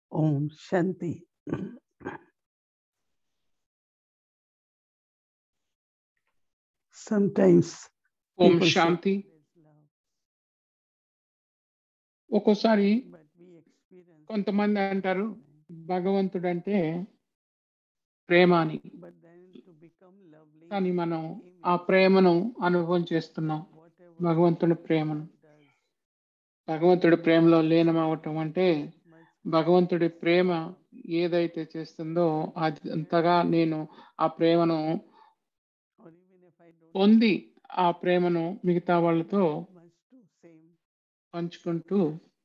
Om Shanti. Sometimes ఓం people say శాంతి there's love, ఒక్కోసారి but we experience కొంతమంది అంటారు right? భగవంతుడు అంటే ప్రేమ అని But then to become lovely, కానీ మనం image, ఆ ప్రేమను అనుభవం చేస్తున్నాం whatever భగవంతుడి ప్రేమను does, భగవంతుడి ప్రేమలో లీనమవటం అంటే much భగవంతుడి ప్రేమ ఏదైతే చేస్తుందో అది అంతగా నేను ఆ ప్రేమను or even if I don't పొంది ఆ ప్రేమను మిగతా వాళ్ళతో much do same పంచుకుంటూ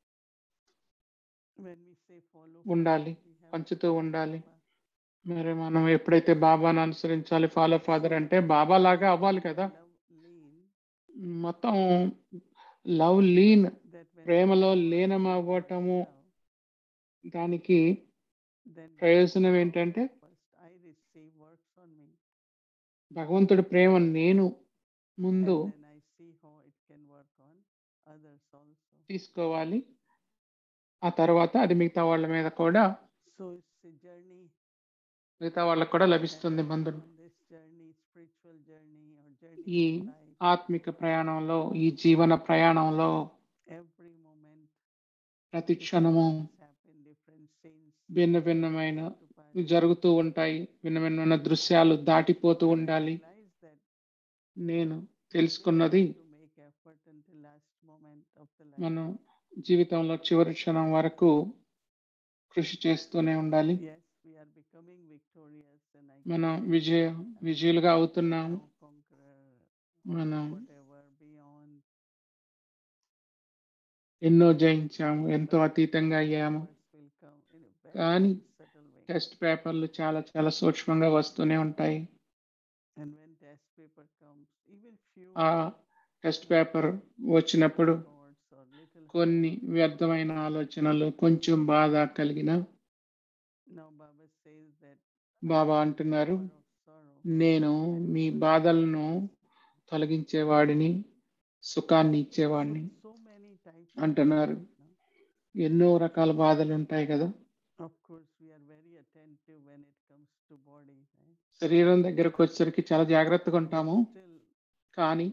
when we say follow ఉండాలి we have పంచుతూ ఉండాలి Baba. మరి మనం ఎప్పుడైతే బాబాను అనుసరించాలి ఫాలో ఫాదర్ అంటే బాబా లాగా అవ్వాలి కదా love lean మొత్తం లవ్ లీన్ that when ప్రేమలో I లీనం love, అవ్వటము దానికి then ప్రయోజనం Baba ఏంటంటే first I receive works on me భగవంతుడి ప్రేమ నేను ముందు and then I see how it can work on others also. తీసుకోవాలి ఆ తర్వాత అది మిగతా వాళ్ళ మీద కూడా So it's a journey మిగతా వాళ్ళకు కూడా and లభిస్తుంది బంధుడు on this journey, spiritual journey or journey ఈ of life, ఆత్మిక ప్రయాణంలో ఈ జీవన ప్రయాణంలో every moment ప్రతి different క్షణము things happen, different scenes భిన్న భిన్నమైన to pass. జరుగుతూ ఉంటాయి భిన్న భిన్నమైన దృశ్యాలు దాటిపోతూ And I ఉండాలి realize that నేను we తెలుసుకున్నది have to make effort until last moment of the life. మనం జీవితంలో చివరి క్షణం వరకు కృషి చేస్తూనే ఉండాలి Yes, we are becoming victorious and I మనం can say Vijaya that I'm విజయులుగా అవుతున్నాము now conqueror or మనం whatever beyond ఎన్నో జయించాము ఎంతో అతీతంగా అయ్యాము papers will come in a very, కానీ very subtle way. టెస్ట్ పేపర్లు చాలా చాలా సూక్ష్మంగా వస్తూనే ఉంటాయి And when test paper comes, even few ఆ టెస్ట్ పేపర్ వచ్చినప్పుడు thoughts or little కొన్ని వ్యర్థమైన ఆలోచనలు కొంచెం బాధ కలిగిన now Baba says that బాబా అంటున్నారు hour of sorrow నేను మీ బాధలను తొలగించేవాడిని సుఖాన్ని ఇచ్చేవాడిని so many types of అంటున్నారు sorrow, no? ఎన్నో రకాల బాధలు ఉంటాయి కదా Of course, we are very attentive when it comes to body, right? శరీరం దగ్గరకు వచ్చేసరికి చాలా జాగ్రత్తగా ఉంటాము Still, కానీ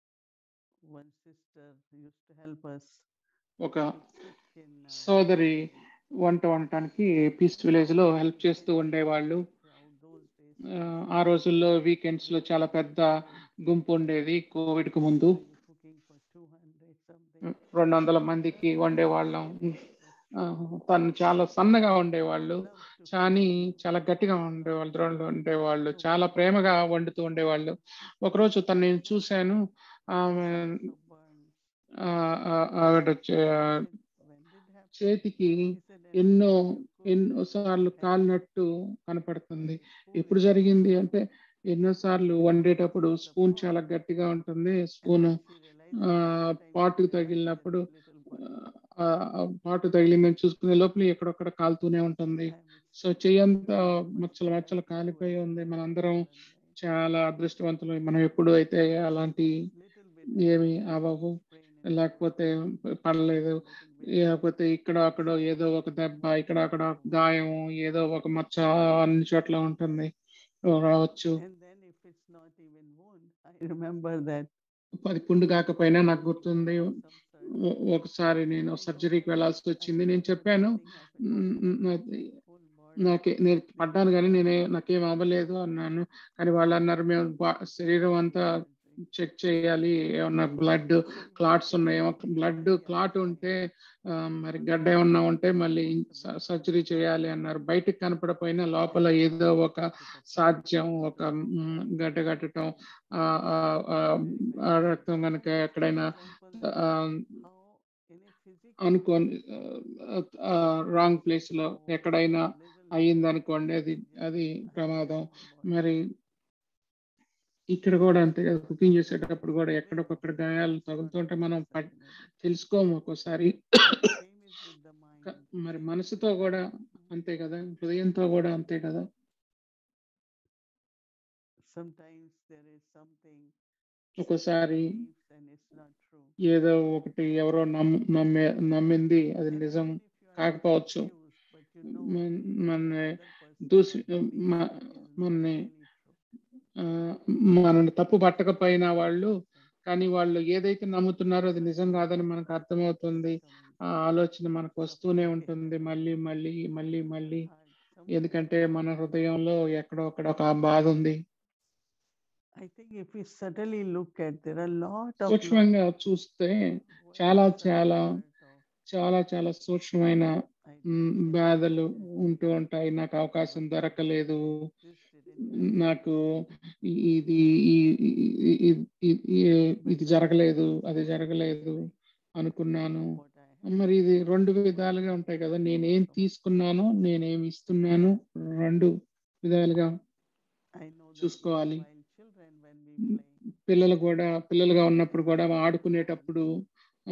one sister used to help us ఒక to cook in uh, సోదరి వంట వండటానికి పీస్ విలేజ్ లో హెల్ప్ చేస్తూ ఉండేవాళ్ళు crowd those days. ఆ, ఆ రోజుల్లో వీకెండ్స్ లో చాలా పెద్ద గుంపు ఉండేది కోవిడ్ కు ముందు You're cooking for 200 something. రెండు వందల మందికి వండేవాళ్ళం ఆ, తను చాలా సన్నగా ఉండేవాళ్ళు Love to కానీ చాలా గట్టిగా ఉండేవాళ్ళు ద్రోణులు ఉండేవాళ్ళు చాలా ప్రేమగా వండుతూ ఉండేవాళ్ళు ఒకరోజు తను నేను చూశాను ఆమె signs of burns. ఆ, ఆ, ఆవిడ చే- When did happen? చేతికి He said, "And ఎన్నో when you cook, ఎన్నోసార్లు and కాలినట్టు కనపడుతుంది spoon ఎప్పుడు is జరిగింది అంటే ఎన్నోసార్లు వండేటప్పుడు స్పూన్ చాలా గట్టిగా ఉంటుంది And spoon when she realized ఆ, that next time పాటుకు she realized తగిలినప్పుడు that little burn. ఆ, ఆ పాటు తగిలిందని చూసుకునే లోపల ఎక్కడొక్కడ కాలుతూనే ఉంటుంది I'm సో చెయ్యంతా మచ్చలు మచ్చలు కాలిపోయి ఉంది మనందరం చాలా అదృష్టవంతులు మనం ఎప్పుడు అయితే అలాంటి little bit ఏమి అవ్వవు sprain in లేకపోతే పడలేదు little bit లేకపోతే ఇక్కడ అక్కడ ఏదో ఒక దెబ్బ ఇక్కడ అక్కడ గాయం ఏదో ఒక మచ్చ అన్ని చోట్ల ఉంటుంది రావచ్చు And then if it's not even wound, I remember that అది పుండు కాకపోయినా నాకు గుర్తుంది some surgery. ఒ- ఒకసారి నేను సర్జరీకి వెళ్ళాల్సి వచ్చింది నేను చెప్పాను "మ్, మ్, నాది- Full body. నాకే నేను పడ్డాను కానీ నేనే నాకేం అవ్వలేదు అన్నాను కానీ వాళ్ళు అన్నారు మేము బా- శరీరం అంతా చెక్ చేయాలి ఏమన్నా బ్లడ్ క్లాట్స్ ఉన్నాయేమో బ్లడ్ క్లాట్ ఉంటే ఆ, మరి గడ్డ ఏమన్నా ఉంటే మళ్ళీ సర్జరీ చేయాలి అన్నారు బయటికి కనపడపోయినా లోపల ఏదో ఒక సాధ్యం ఒక మ్, గడ్డ కట్టడం ఆ, ఆ, ఆ, ఆ రక్తం కనుక ఎక్కడైనా ఆ, How in a physical అనుకోని రాంగ్ ప్లేస్ లో ఎక్కడైనా అయ్యింది అనుకోండి అది అది ప్రమాదం మరి ఇక్కడ కూడా అంతే కదా కుకింగ్ చేసేటప్పుడు కూడా ఎక్కడొకక్కడ గాయాలు తగులుతుంటే మనం ప- తెలుసుకోము ఒక్కోసారి same is with the mind. క- మరి మనసుతో కూడా అంతే కదా హృదయంతో కూడా అంతే కదా Sometimes there is something ఒక్కోసారి believes and it's not true. ఏదో ఒకటి ఎవరో నమ్ నమ్మే నమ్మింది అది And నిజం even if you are not కాకపోవచ్చు confused, but you know మన- the మన other person దూసి or the మ- behavior is not మనని really true. ఆ, మనల్ని తప్పు పట్టకపోయినా వాళ్ళు కానీ వాళ్ళు ఏదైతే నమ్ముతున్నారో అది నిజం కాదని మనకు అర్థమవుతుంది ఆ ఆలోచన మనకు వస్తూనే ఉంటుంది మళ్ళీ మళ్ళీ మళ్ళీ మళ్ళీ ఎందుకంటే మన హృదయంలో ఎక్కడో అక్కడ ఒక బాధ ఉంది I think if we subtly look at there are a lot of సూక్ష్మంగా చూస్తే చాలా చాలా చాలా చాలా సూక్ష్మమైన మ్, బాధలు ఉంటూ ఉంటాయి నాకు అవకాశం దొరకలేదు నాకు ఈ- ఇది ఈ- ఈ- ఈ- ఈ- ఈ- ఇది జరగలేదు అది జరగలేదు అనుకున్నాను మరి ఇది రెండు విధాలుగా ఉంటాయి కదా నేనేం తీసుకున్నానో నేనేం ఇస్తున్నాను రెండు విధాలుగా చూసుకోవాలి. పిల్లలు కూడా పిల్లలుగా ఉన్నప్పుడు కూడా ఆడుకునేటప్పుడు ఆ,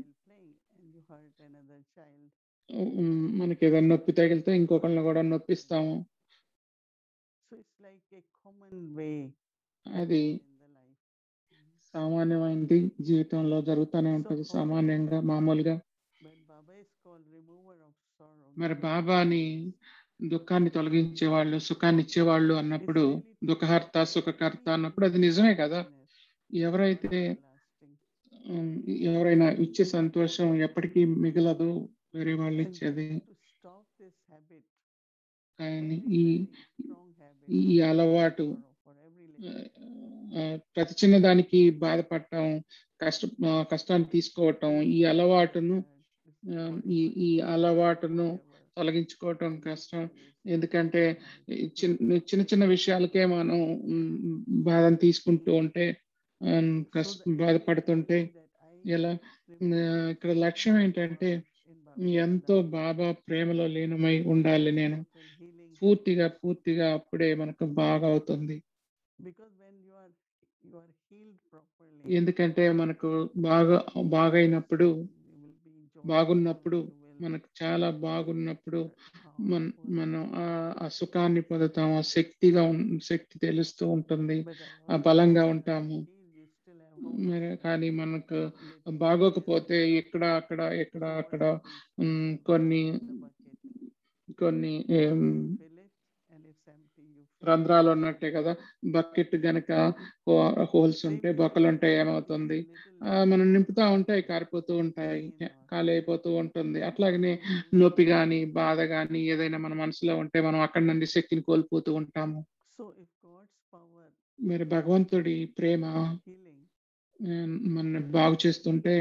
ఉమ్, మనకి ఏదైనా నొప్పి తగిలితే ఇంకొకరిని కూడా నొప్పిస్తాము so it's like a common way అది ఇన్ ద లైఫ్ సామాన్యమైనది జీవితంలో జరుగుతూనే ఉంటుంది సామాన్యంగా మామూలుగా when baba is called remover of sorrow మరి బాబాని దుఃఖాన్ని తొలగించే వాళ్ళు సుఖాన్ని ఇచ్చేవాళ్ళు అన్నప్పుడు దుఃఖహర్త సుఖకర్త అన్నప్పుడు అది నిజమే కదా ఎవరైతే ఉమ్, ఎవరైనా ఇచ్చే సంతోషం ఎప్పటికీ మిగలదు వేరే వాళ్ళు ఇచ్చేది కానీ ఈ ఈ అలవాటు ఆ, ప్రతి చిన్న దానికి బాధపడటం కష్ట ఆ, కష్టాన్ని తీసుకోవటం ఈ అలవాటును ఆ, ఈ ఈ అలవాటును తొలగించుకోవటం కష్టం ఎందుకంటే ఈ చిన్న చిన్న చిన్న విషయాలకే మనం ఉమ్, బాధను తీసుకుంటూ ఉంటే ఆ, కష్ట బాధపడుతుంటే ఎలా ఆ, ఇక్కడ లక్ష్యం ఏంటంటే ఎంతో బాబా ప్రేమలో లీనమై ఉండాలి నేను పూర్తిగా పూర్తిగా అప్పుడే మనకు బాగా అవుతుంది because when you are you are healed properly ఎందుకంటే మనకు బాగా బాగైనప్పుడు you will be joyful, బాగున్నప్పుడు you will మనకు చాలా బాగున్నప్పుడు మన powerful. మనం ఆ ఆ సుఖాన్ని పొందుతాం ఆ శక్తిగా ఉన్- శక్తి తెలుస్తూ ఉంటుంది But ఆ our బలంగా healed, ఉంటాము you still have hope. మరి కానీ మనకు Little బాగోకపోతే ఇక్కడ అక్కడ ఇక్కడ So what అక్కడ happens? ఉమ్, You కొన్ని fill the bucket, కొన్ని ఏం, fill it and it's empty. You fill రంధ్రాలు it, ఉన్నట్టే కదా బకెట్ గనక హోల్స్ ఉంటే బొక్కలు ఉంటే ఏమవుతుంది ఆ, మనం నింపుతా ఉంటాయి కారిపోతూ ఉంటాయి ఖాళీ అయిపోతూ ఉంటుంది అట్లాగనే నొప్పి కానీ బాధ కానీ ఏదైనా మన మనసులో ఉంటే మనం అక్కడి నుండి శక్తిని కోల్పోతూ ఉంటాము So if God's power మరి భగవంతుడి ప్రేమ healing, ఆ, మనల్ని బాగు చేస్తుంటే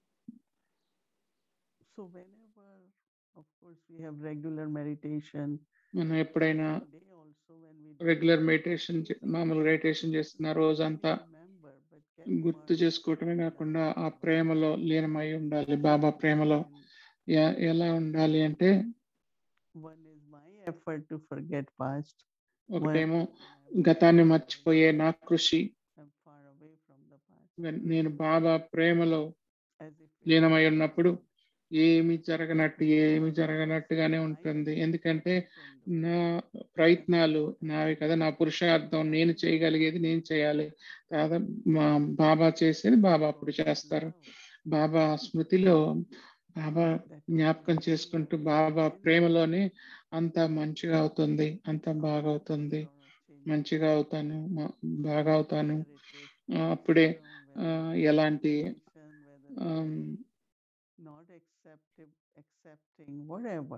so whenever, of course, we have regular meditation. మనం ఎప్పుడైనా Day also when we do regular it, meditation it's మామూలు like మెడిటేషన్ చేస్తున్న not రోజంతా only remember, but get గుర్తు immersed చేసుకోవటమే in the కాకుండా love ఆ of Baba. ప్రేమలో లీనమై ఉండాలి బాబా ప్రేమలో And ఎ- ఎలా ఉండాలి అంటే one is my effort to forget past. ఒకటేమో when I'm గతాన్ని far మర్చిపోయే away- నా కృషి I'm far away from the past. When- నేను బాబా ప్రేమలో As if it లీనమై was ఉన్నప్పుడు not. ఏమి జరగనట్టు ఏమి జరగనట్టుగానే ఉంటుంది ఎందుకంటే నా ప్రయత్నాలు నావి కదా నా పురుషార్థం నేను చేయగలిగేది నేను చేయాలి కాదా మా బాబా చేసేది బాబా అప్పుడు చేస్తారు బాబా స్మృతిలో బాబా జ్ఞాపకం చేసుకుంటూ బాబా ప్రేమలోనే అంత మంచిగా అవుతుంది అంత బాగా అవుతుంది మంచిగా అవుతాను మ- బాగా అవుతాను ఆ, అప్పుడే ఆ, ఎలాంటి ఆమ్, not accepting, accepting whatever.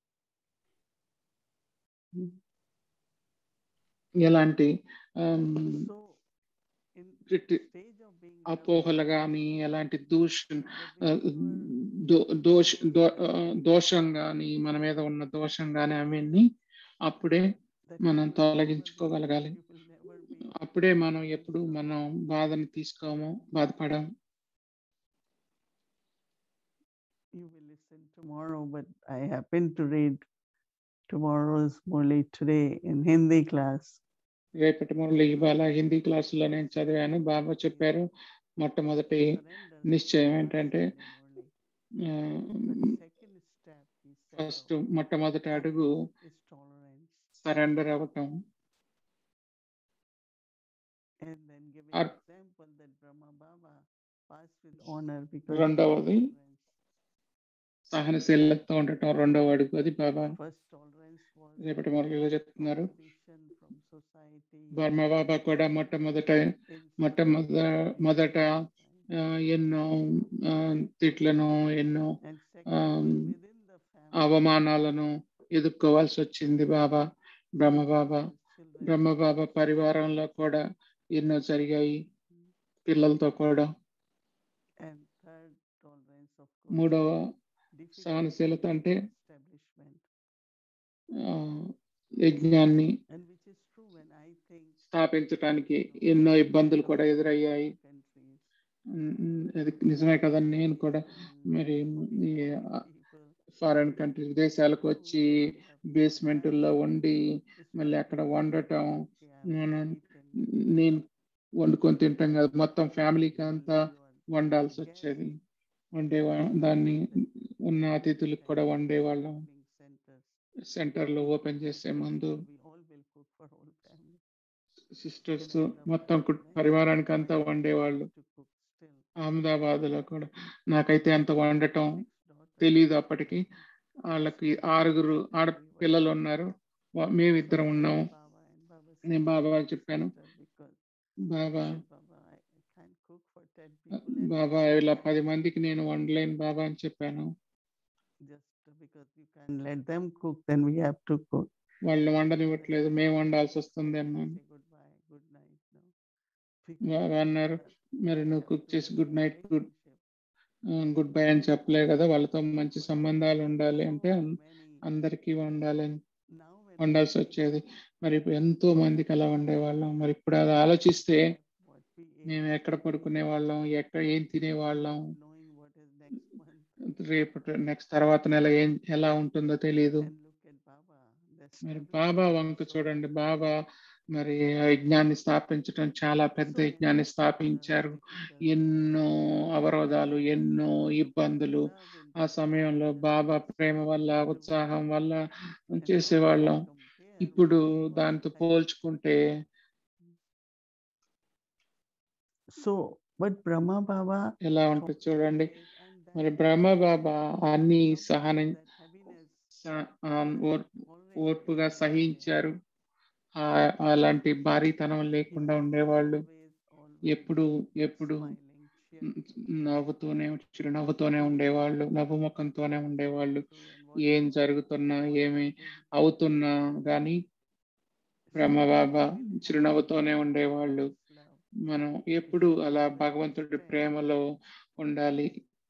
ఎలాంటి ఆమ్, So, in క్రిటి- stage of being అపోహలు కానీ ఎలాంటి దూష ఆ, loving, దో- దోష దో- ఆ, దోషం కానీ మన మీద ఉన్న దోషం కానీ అవన్నీ అప్పుడే that మనం you will never be- తొలగించుకోగలగాలి you will never be అప్పుడే మనం ఎప్పుడు మనం బాధని తీసుకోము బాధపడం you will listen tomorrow, but I happen to read tomorrow's Murli today in Hindi class. రేపటి మురళి ఇవాళ హిందీ క్లాసులో నేను చదివాను బాబా చెప్పారు మొట్టమొదటి Surrender నిశ్చయం first ఏంటంటే in the Murli. But second step, he said, first మొట్టమొదటి అడుగు is tolerance. సరెండర్ అవ్వటం And then giving Ar- example that Brahma Baba passed with honor because of రెండవది tolerance. సహనశీలతో ఉండటం రెండవ అడుగు అది బాబా First tolerance was రేపటి మొదలులో చెప్తున్నారు opposition from society. బర్మ బాబా కూడా మొట్టమొదట మొట్టమొద మొదట ఆ, ఎన్నో ఆ, తిట్లను ఎన్నో And um, second, within the family, అవమానాలను ఎదుర్కోవాల్సి వచ్చింది బాబా బ్రహ్మ బాబా children, బ్రహ్మ బాబా పరివారంలో కూడా ఎన్నో జరిగాయి పిల్లలతో కూడా and third tolerance, of course, మూడవ difficulty సహనశీలత అంటే establishment. ఆ, యజ్ఞాన్ని And which is true when I think స్థాపించడానికి ఎన్నో ఇబ్బందులు కూడా ఎదురయ్యాయి countries ఉమ్, ఉమ్, అది నిజమే కదా నేను కూడా and మరి ఈ people ఫారెన్ కంట్రీస్ విదేశాలకు వచ్చి బేస్మెంట్లో ఉండి మళ్ళీ అక్కడ వండటం మనం నేను వండుకొని తింటాం కదా మొత్తం ఫ్యామిలీకి అంతా వండాల్సి వచ్చేది వండే దాన్ని ఉన్న అతిథులకు కూడా వండేవాళ్ళం సెంటర్లో ఓపెన్ చేసే ముందు సిస్టర్స్ మొత్తం కు- పరివారానికి అంతా వండేవాళ్ళు అహ్మదాబాద్ లో కూడా నాకైతే అంత వండటం తెలీదు అప్పటికి వాళ్ళకి ఆరుగురు ఆడ పిల్లలు ఉన్నారు వా- మేమిద్దరం ఉన్నాము నేను బాబా చెప్పాను బాబా బాబా ఇలా పది మందికి నేను వండలేను బాబా అని చెప్పాను just because you can let them cook, then we have to cook. వాళ్ళు వండనివ్వట్లేదు మేము వండాల్సి వస్తుంది అన్నాను Say goodbye, good night. No? బాబా అన్నారు మరి నువ్వు కుక్ చేసి good night good relationship. Goodbye అని చెప్పలే కదా వాళ్ళతో మంచి సంబంధాలు ఉండాలి అంటే So అన్- many- అందరికీ వండాలని now when వండాల్సి వచ్చేది మరి ఇప్పుడు ఎంతో మందికి అలా వండేవాళ్ళం మరి ఇప్పుడు అది ఆలోచిస్తే what we ate, మేము ఎక్కడ పడుకునే వాళ్ళం ఎక్కడ ఏం తినేవాళ్ళం knowing what is next month, రేపు నెక్స్ట్ తర్వాత నెల ఏం ఎలా ఉంటుందో తెలియదు and look at Baba. the మరి establishment బాబా of వంక so చూడండి many బాబా మరి ఆ యజ్ఞాన్ని స్థాపించడం చాలా పెద్ద So యజ్ఞాన్ని many స్థాపించారు difficulties, ఎన్నో అవరోధాలు ఎన్నో ఇబ్బందులు love in ఆ సమయంలో people, బాబా ప్రేమ వల్ల ఉత్సాహం వల్ల చేసేవాళ్ళం compare ఇప్పుడు with what దాంతో kind- పోల్చుకుంటే So, but Brahma Baba ఎలా ఉంటుంది చూడండి tolerated and మరి that బ్రహ్మ బాబా అన్ని not సహనం that heaviness స- ఆ, ఓర్- always ఓర్పుగా remained సహించారు ఆ అలాంటి భారీతనం there. He లేకుండా was ఉండేవాళ్ళు always, always ఎప్పుడు ఎప్పుడు smiling, cheerful, నవ్వుతూనే చిరునవ్వుతోనే ఉండేవాళ్ళు నవ్వు ముఖంతోనే ఉండేవాళ్ళు true, and what ఏం was జరుగుతున్నా what ఏమి was his అవుతున్నా గాని బ్రహ్మ So Baba we really have చిరునవ్వుతోనే to ఉండేవాళ్ళు love. మనం ఎప్పుడు అలా భగవంతుడి ప్రేమలో ఉండాలి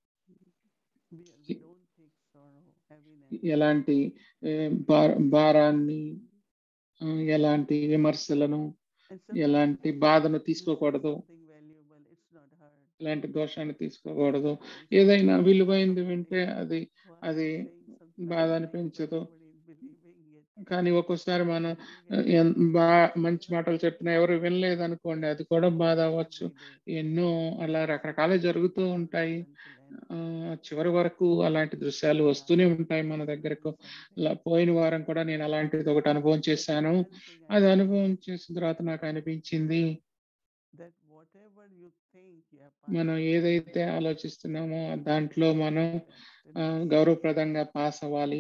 We, we don't take sorrow, heaviness. ఎలాంటి ఏ, భార- భారాన్ని ఆ, ఎలాంటి విమర్శలను And sometimes ఎలాంటి when బాధను you say తీసుకోకూడదు something valuable, it's not hard. ఎలాంటి దోషాన్ని తీసుకోకూడదు It's ఏదైనా not విలువైంది somebody, వింటే అది "Why అది I'm saying something బాధ nice, అనిపించదు but nobody is believing it." కానీ ఒక్కోసారి మనం You get ఎన్- angry, బా you మంచి get మాటలు upset. చెప్పినా ఎవరు వినలేదు అనుకోండి అది కూడా బాధ అవ్వచ్చు Every day. ఎన్నో అలా రకరకాలు జరుగుతూ Never ఉంటాయి until end. ఆ, చివరి వరకు అలాంటి దృశ్యాలు వస్తూనే ఉంటాయి మన దగ్గరకు ఇలా పోయిన వారం కూడా నేను అలాంటిది ఒకటి అనుభవం చేశాను అది అనుభవం చేసిన తర్వాత నాకు అనిపించింది that whatever you think you have మనం passed ఏదైతే through, ఆలోచిస్తున్నామో దాంట్లో మనం that ఆ, is- గౌరవప్రదంగా పాస్ అవ్వాలి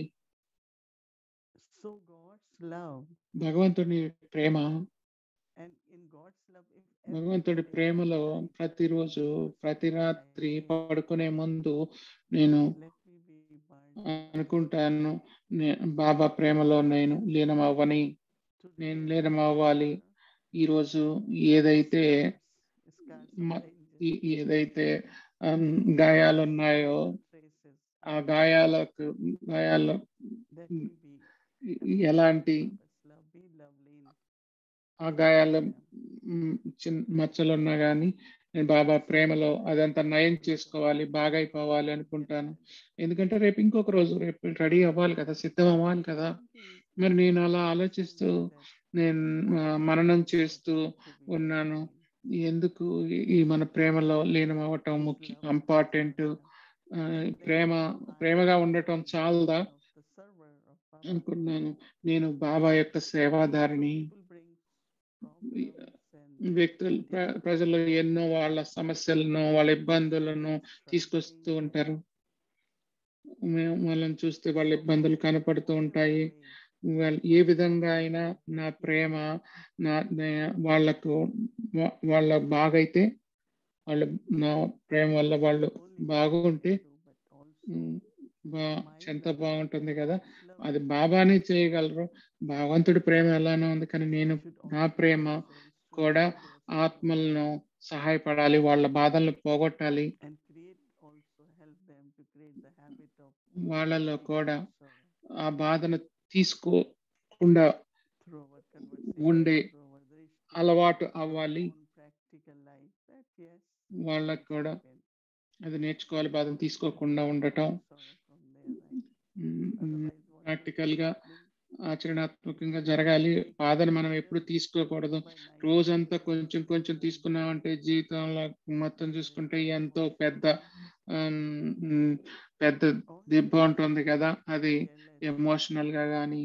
So God's love భగవంతుని ప్రేమ and in God's love, if every భగవంతుడి day, ప్రేమలో every night, ప్రతిరోజు ప్రతి రాత్రి I say, పడుకునే ముందు నేను let me be burned అనుకుంటాను నే- బాబా ప్రేమలో నేను లీనమవ్వని Today, నేను I లీనమవ్వాలి remember ఈరోజు ఏదైతే scars, scars of మ- changes, ఈ- ఏదైతే ఆమ్, గాయాలు ఉన్నాయో traces, ఆ గాయాలకు గాయాల that we be ఎలాంటి Baba's love, be lovely in ఆ గాయాల మ్, చిన్న మచ్చలు ఉన్నా కానీ నేను బాబా ప్రేమలో అదంతా నయం చేసుకోవాలి బాగైపోవాలి అనుకుంటాను ఎందుకంటే రేపు ఇంకొక రోజు రేపు రెడీ అవ్వాలి కదా సిద్ధం అవ్వాలి కదా మరి నేను అలా ఆలోచిస్తూ నేను ఆ, మననం చేస్తూ ఉన్నాను ఎందుకు ఈ- ఈ మన ప్రేమలో లీనం అవ్వటం ముఖ్యం ఇంపార్టెంట్ ప్రేమ ప్రేమగా ఉండటం చాలదా అనుకున్నాను నేను బాబా యొక్క సేవాదారిని వ్యక్తులు ప్ర- ప్రజలు ఎన్నో వాళ్ళ సమస్యలను వాళ్ళ ఇబ్బందులను తీసుకొస్తూ ఉంటారు మేము వాళ్ళని చూస్తే వాళ్ళ ఇబ్బందులు కనపడుతూ ఉంటాయి వాళ్ళ ఏ విధంగా అయినా నా ప్రేమ నా నే- వాళ్ళకు వా- వాళ్ళ బాగైతే వాళ్ళు నా ప్రేమ వల్ల వాళ్ళు బాగుంటే ఉమ్, బా ఎంత బాగుంటుంది కదా అది బాబానే చేయగలరు భగవంతుడి ప్రేమ ఎలానో ఉంది కానీ నేను నా ప్రేమ కూడా ఆత్మలను సహాయపడాలి వాళ్ళ బాధలను పోగొట్టాలి వాళ్ళలో కూడా ఆ బాధను తీసుకోకుండా ఉండే అలవాటు అవ్వాలి వాళ్ళకు కూడా అది నేర్చుకోవాలి బాధను తీసుకోకుండా ఉండటం ప్రాక్టికల్ గా ఆచరణాత్మకంగా జరగాలి బాధను మనం ఎప్పుడు తీసుకోకూడదు రోజంతా కొంచెం కొంచెం తీసుకున్నామంటే జీవితంలో మొత్తం చూసుకుంటే ఎంతో పెద్ద ఆమ్, ఉమ్, పెద్ద దెబ్బ ఉంటుంది కదా అది ఎమోషనల్ గా కానీ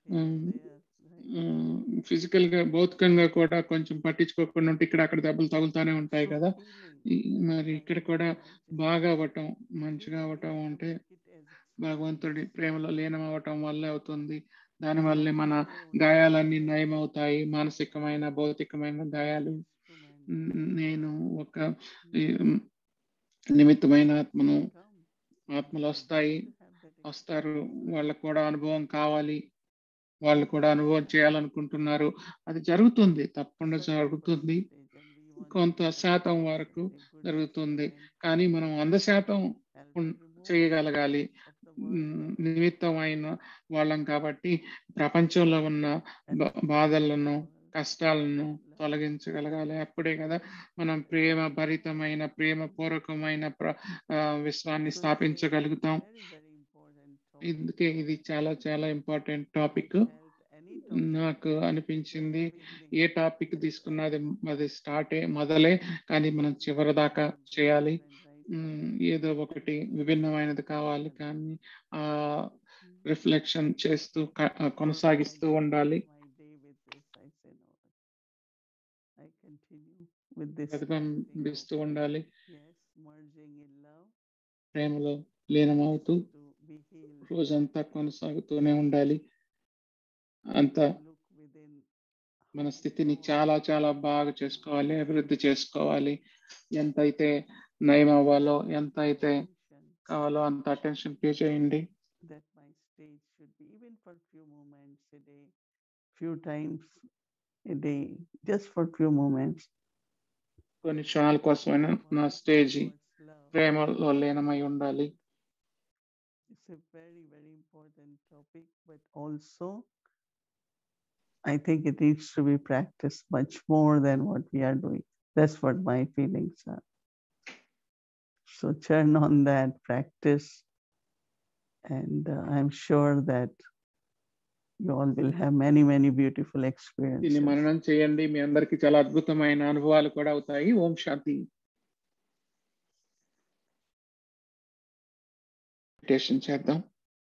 ఫిజికల్ గా భౌతికంగా కూడా కొంచెం పట్టించుకోకుండా ఉంటే ఇక్కడ అక్కడ దెబ్బలు తగులుతూనే ఉంటాయి కదా ఈ- మరి ఇక్కడ కూడా బాగా అవ్వటం మంచిగా అవ్వటం అంటే భగవంతుడి ప్రేమలో లీనం అవ్వటం వల్లే అవుతుంది దానివల్లే మన గాయాలన్నీ నయమవుతాయి మానసికమైన భౌతికమైన గాయాలు ఉమ్, నేను ఒక ఈ, ఉమ్, నిమిత్తమైన ఆత్మను ఆత్మలు వస్తాయి వస్తారు వాళ్ళకు కూడా అనుభవం కావాలి వాళ్ళు కూడా అనుభవం చేయాలనుకుంటున్నారు అది జరుగుతుంది తప్పకుండా జరుగుతుంది కొంత శాతం వరకు జరుగుతుంది కానీ మనం వంద శాతం ఉన్- చేయగలగాలి ఉమ్, నిమిత్తమైన వాళ్ళం కాబట్టి ప్రపంచంలో ఉన్న బా- బాధలను కష్టాలను తొలగించగలగాలి అప్పుడే కదా మనం ప్రేమ భరితమైన ప్రేమ పూర్వకమైన ప్ర ఆ, విశ్వాన్ని స్థాపించగలుగుతాం ఇందుకే ఇది చాలా చాలా ఇంపార్టెంట్ టాపిక్ నాకు అనిపించింది ఏ టాపిక్ తీసుకున్నది అది స్టార్టే మొదలే కానీ మనం చివరి దాకా చేయాలి ఉమ్, ఏదో ఒకటి విభిన్నమైనది కావాలి కానీ ఆ రిఫ్లెక్షన్ చేస్తూ క- కొనసాగిస్తూ ఉండాలి ప్రతిబింబిస్తూ ఉండాలి ప్రేమలో లీనమవుతూ రోజంతా కొనసాగుతూనే ఉండాలి అంత మన స్థితిని చాలా చాలా బాగా చేసుకోవాలి అభివృద్ధి చేసుకోవాలి ఎంతైతే నయం అవ్వాలో ఎంత అయితే కావాలో అంత అటెన్షన్ పే చేయండి that my stage should be even for few moments a day, few times a day, just for few moments. కొన్ని క్షణాల కోసమైనా నా స్టేజ్ Towards love. ప్రేమలో లీనమై ఉండాలి It's a very, very important topic, but also I think it needs to be practiced much more than what we are doing. That's what my feelings are. So churn on that, practice, and uh, I'm sure that you all will have many, many beautiful దీన్ని experiences. మననం చేయండి మీ అందరికి చాలా అద్భుతమైన అనుభవాలు కూడా అవుతాయి ఓం శాంతి మెడిటేషన్ చేద్దాం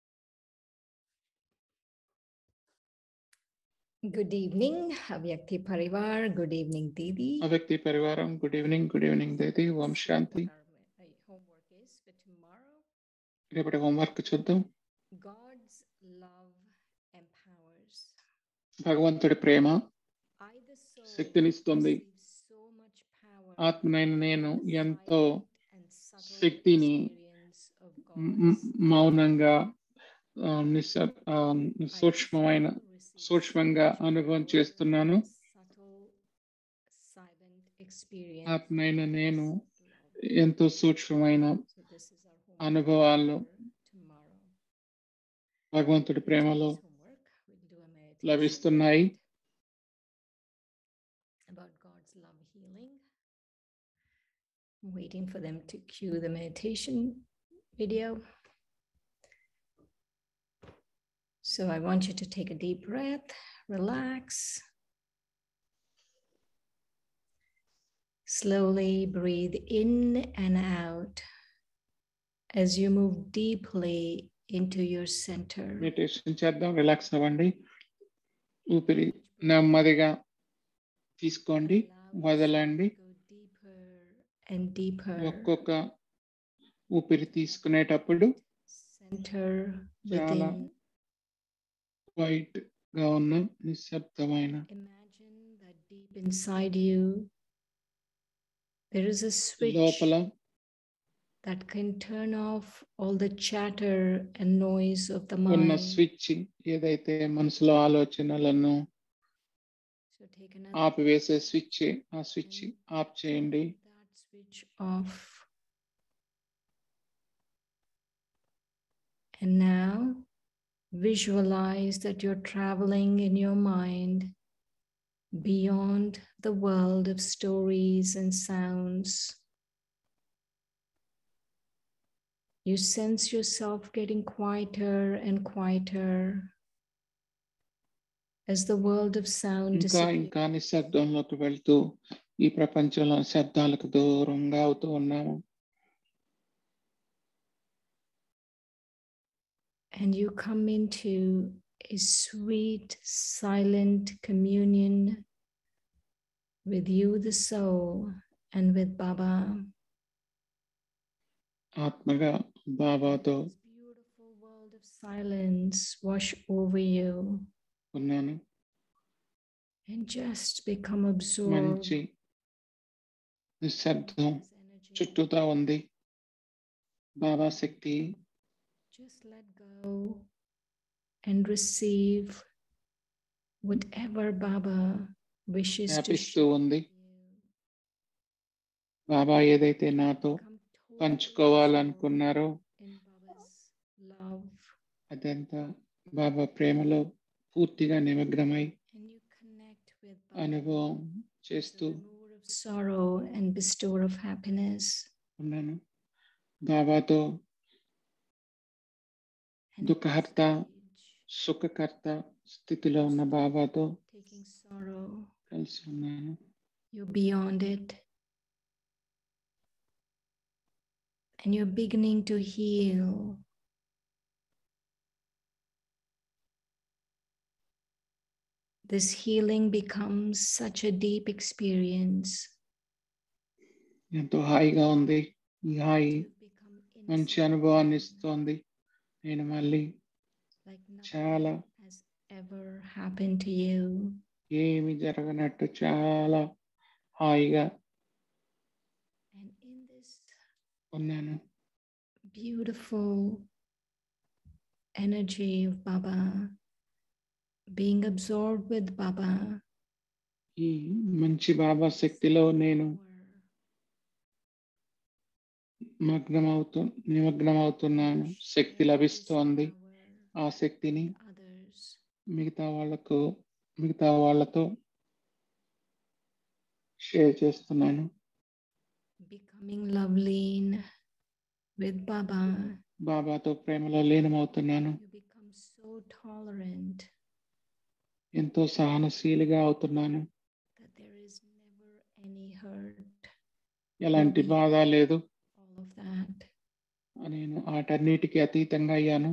Good evening, Avyakti Parivar. Good evening, Didi. వ్యక్తి పరివారం good evening good evening Didi ఓం శాంతి Our uh, homework is for tomorrow. రేపటి హోంవర్క్ చూద్దాం God's love empowers. భగవంతుడి ప్రేమ I, the soul, శక్తినిస్తుంది. receive so much power ఆత్మనైన నేను from the ఎంతో silent and subtle శక్తిని experience of um- um- God's మౌనంగా ఆ, నిస్స ఆ, I సూక్ష్మమైన too receive సూక్ష్మంగా so much అనుభవం power చేస్తున్నాను from the subtle, silent experience ఆత్మనైన of నేను God's love. ఎంతో సూక్ష్మమైన So this is our homework అనుభవాలు for tomorrow. భగవంతుడి ప్రేమలో Today's homework, we'll do a meditation లభిస్తున్నాయి about God's love healing. I'm waiting for them to cue the meditation video. So I want you to take a deep breath, relax. Slowly breathe in and out as you move deeply into your center. Meditation చేద్దాం relax అవ్వండి ఊపిరి నెమ్మదిగా తీసుకోండి వదలండి Go deeper and deeper. ఒక్కొక్క ఊపిరి తీసుకునేటప్పుడు center చాలా within. వైట్ గా ఉన్న నిశ్శబ్దమైన Imagine that deep inside you, there is a switch లోపల that can turn off all the chatter and noise of the ఉన్న mind. స్విచ్ ఏదైతే మనసులో ఆలోచనలను So take another ఆపివేసే స్విచ్ ఆ స్విచ్ ఆఫ్ చేయండి that switch off. And now visualize that you're traveling in your mind beyond the world of stories and sounds. You sense yourself getting quieter and quieter as the world of sound ఇంకా disappears. ఇంకా నిశ్శబ్దంలోకి వెళ్తూ ఈ ప్రపంచంలో శబ్దాలకు దూరంగా అవుతూ ఉన్నాము and you come into a sweet, silent communion with you, the soul, and with Baba. ఆత్మగా బాబాతో This beautiful world of silence wash over you ఉన్నాను and just become absorbed. మంచి నిశ్శబ్దం in this energy. చుట్టూతా ఉంది బాబా శక్తి Just let go and receive whatever Baba wishes to వ్యాపిస్తూ share ఉంది with you. బాబా ఏదైతే నాతో Become totally పంచుకోవాలనుకున్నారో absorbed in Baba's love, అదంతా బాబా ప్రేమలో పూర్తిగా నిమగ్నమై and you connect with Baba, అనుభవం the చేస్తూ remover of sorrow and bestower of happiness. ఉన్నాను బాబాతో And at దుఃఖహర్త this stage, సుఖకర్త స్థితిలో ఉన్న బాబాతో taking sorrow, కలిసి ఉన్నాను you're beyond it. And you're beginning to heal. This healing becomes such a deep experience. ఎంతో హాయిగా ఉంది ఈ హాయి You've become మంచి innocent అనుభవాన్ని again, ఇస్తోంది నేను మళ్ళీ like చాలా nothing has ever happened to you. ఏమి జరగనట్టు చాలా హాయిగా And in this ఉన్నాను beautiful energy of Baba, being absorbed with Baba, ఈ మంచి బాబా శక్తిలో నేను or మగ్నమవుతూ నిమగ్నమవుతున్నాను శక్తి share this లభిస్తోంది power ఆ శక్తిని with others. మిగతా వాళ్ళకు మిగతా వాళ్ళతో షేర్ చేస్తున్నాను becoming loveline with Baba, బాబాతో ప్రేమలో లీనమవుతున్నాను you become so tolerant ఎంతో సహనశీలిగా అవుతున్నాను that there is never any hurt, ఎలాంటి బాధ లేదు all of that. నేను వాటన్నిటికీ అతీతంగా అయ్యాను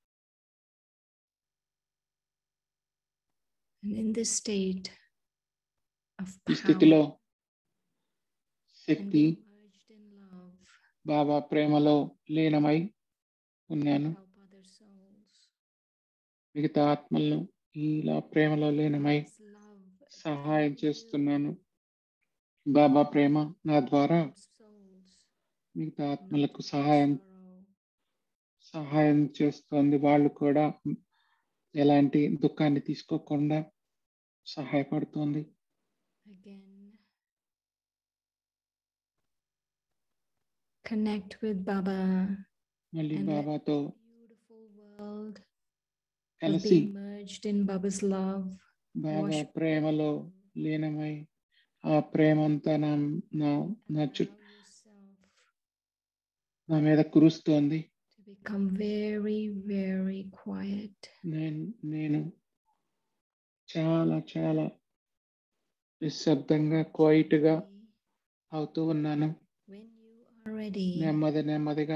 And in this state of ఈ స్థితిలో power and Shakti merged in love, బాబా ప్రేమలో లీనమై ఉన్నాను help other souls. మిగతా ఆత్మలను ఇలా ప్రేమలో లీనమై His love సహాయం through you చేస్తున్నాను బాబా ప్రేమ నా ద్వారా helps souls మిగతా not ఆత్మలకు to feel సహాయం sorrow, సహాయం చేస్తుంది వాళ్ళు కూడా ఎలాంటి దుఃఖాన్ని తీసుకోకుండా సహాయపడుతుంది again. Connect with Baba మళ్ళీ and let బాబాతో this beautiful world of కలిసి being merged in Baba's love Baba wash ప్రేమలో over you. లీనమై ఆ ప్రేమంతా నా నా నా Allow చుట్టూ yourself నా మీద కురుస్తోంది to become very, very quiet. నేను నేను చాలా చాలా నిశ్శబ్దంగా క్వైట్గా Slowly, అవుతూ ఉన్నాను When you are ready, నెమ్మది నెమ్మదిగా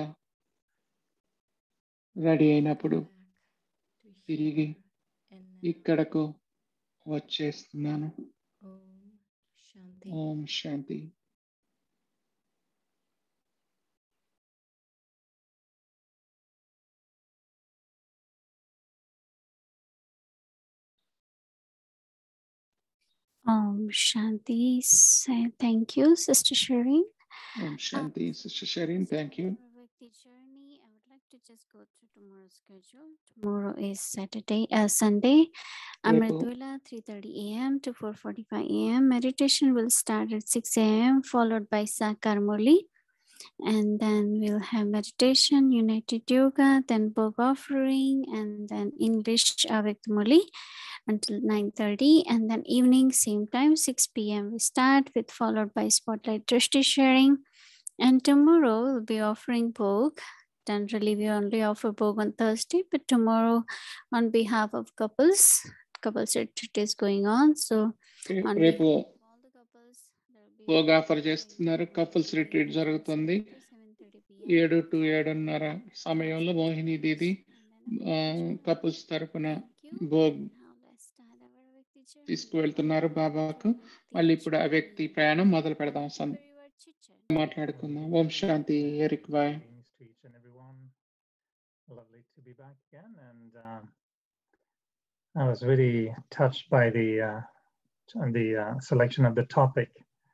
రెడీ అయినప్పుడు back to తిరిగి here and now. ఇక్కడకు వచ్చేస్తున్నాను Om Shanti. ఓం శాంతి Om Shanti. Say thank you, Sister Shireen. ఓం శాంతి sister Shireen thank you Bhakti journey. I would like to just go through tomorrow's schedule. Tomorrow is Saturday, uh, Sunday. Amritula, 3:30 a.m. to 4:45 a.m. Meditation will start at 6 a.m. followed by Sakar Murli. And then we'll have meditation, United Yoga, then book offering, and then English Avik Murli until 9:30. And then evening, same time, 6 p.m. We start with followed by Spotlight Drishti sharing. And tomorrow we'll be offering book. Generally, we only offer book on Thursday, but tomorrow, on behalf of couples, couples retreat is going on. So, on రేపు behalf of all the couples, there will be భోగ్ offer చేస్తున్నారు couples retreat జరుగుతుంది 7:30 p.m. ఏడు to ఏడున్నర సమయంలో మోహిని దీది couples తరపున భోగ్ తీసుకువెళ్తున్నారు బాబాకు మళ్ళీ ఇప్పుడు ఆ వ్యక్తి ప్రయాణం మొదలు పెడదాం సం మాట్లాడుకుందాం ఓం శాంతి Eric bhai Greetings to each and everyone. Lovely to be back again. And uh, I was really touched by the uh, t- the uh, selection of the topic,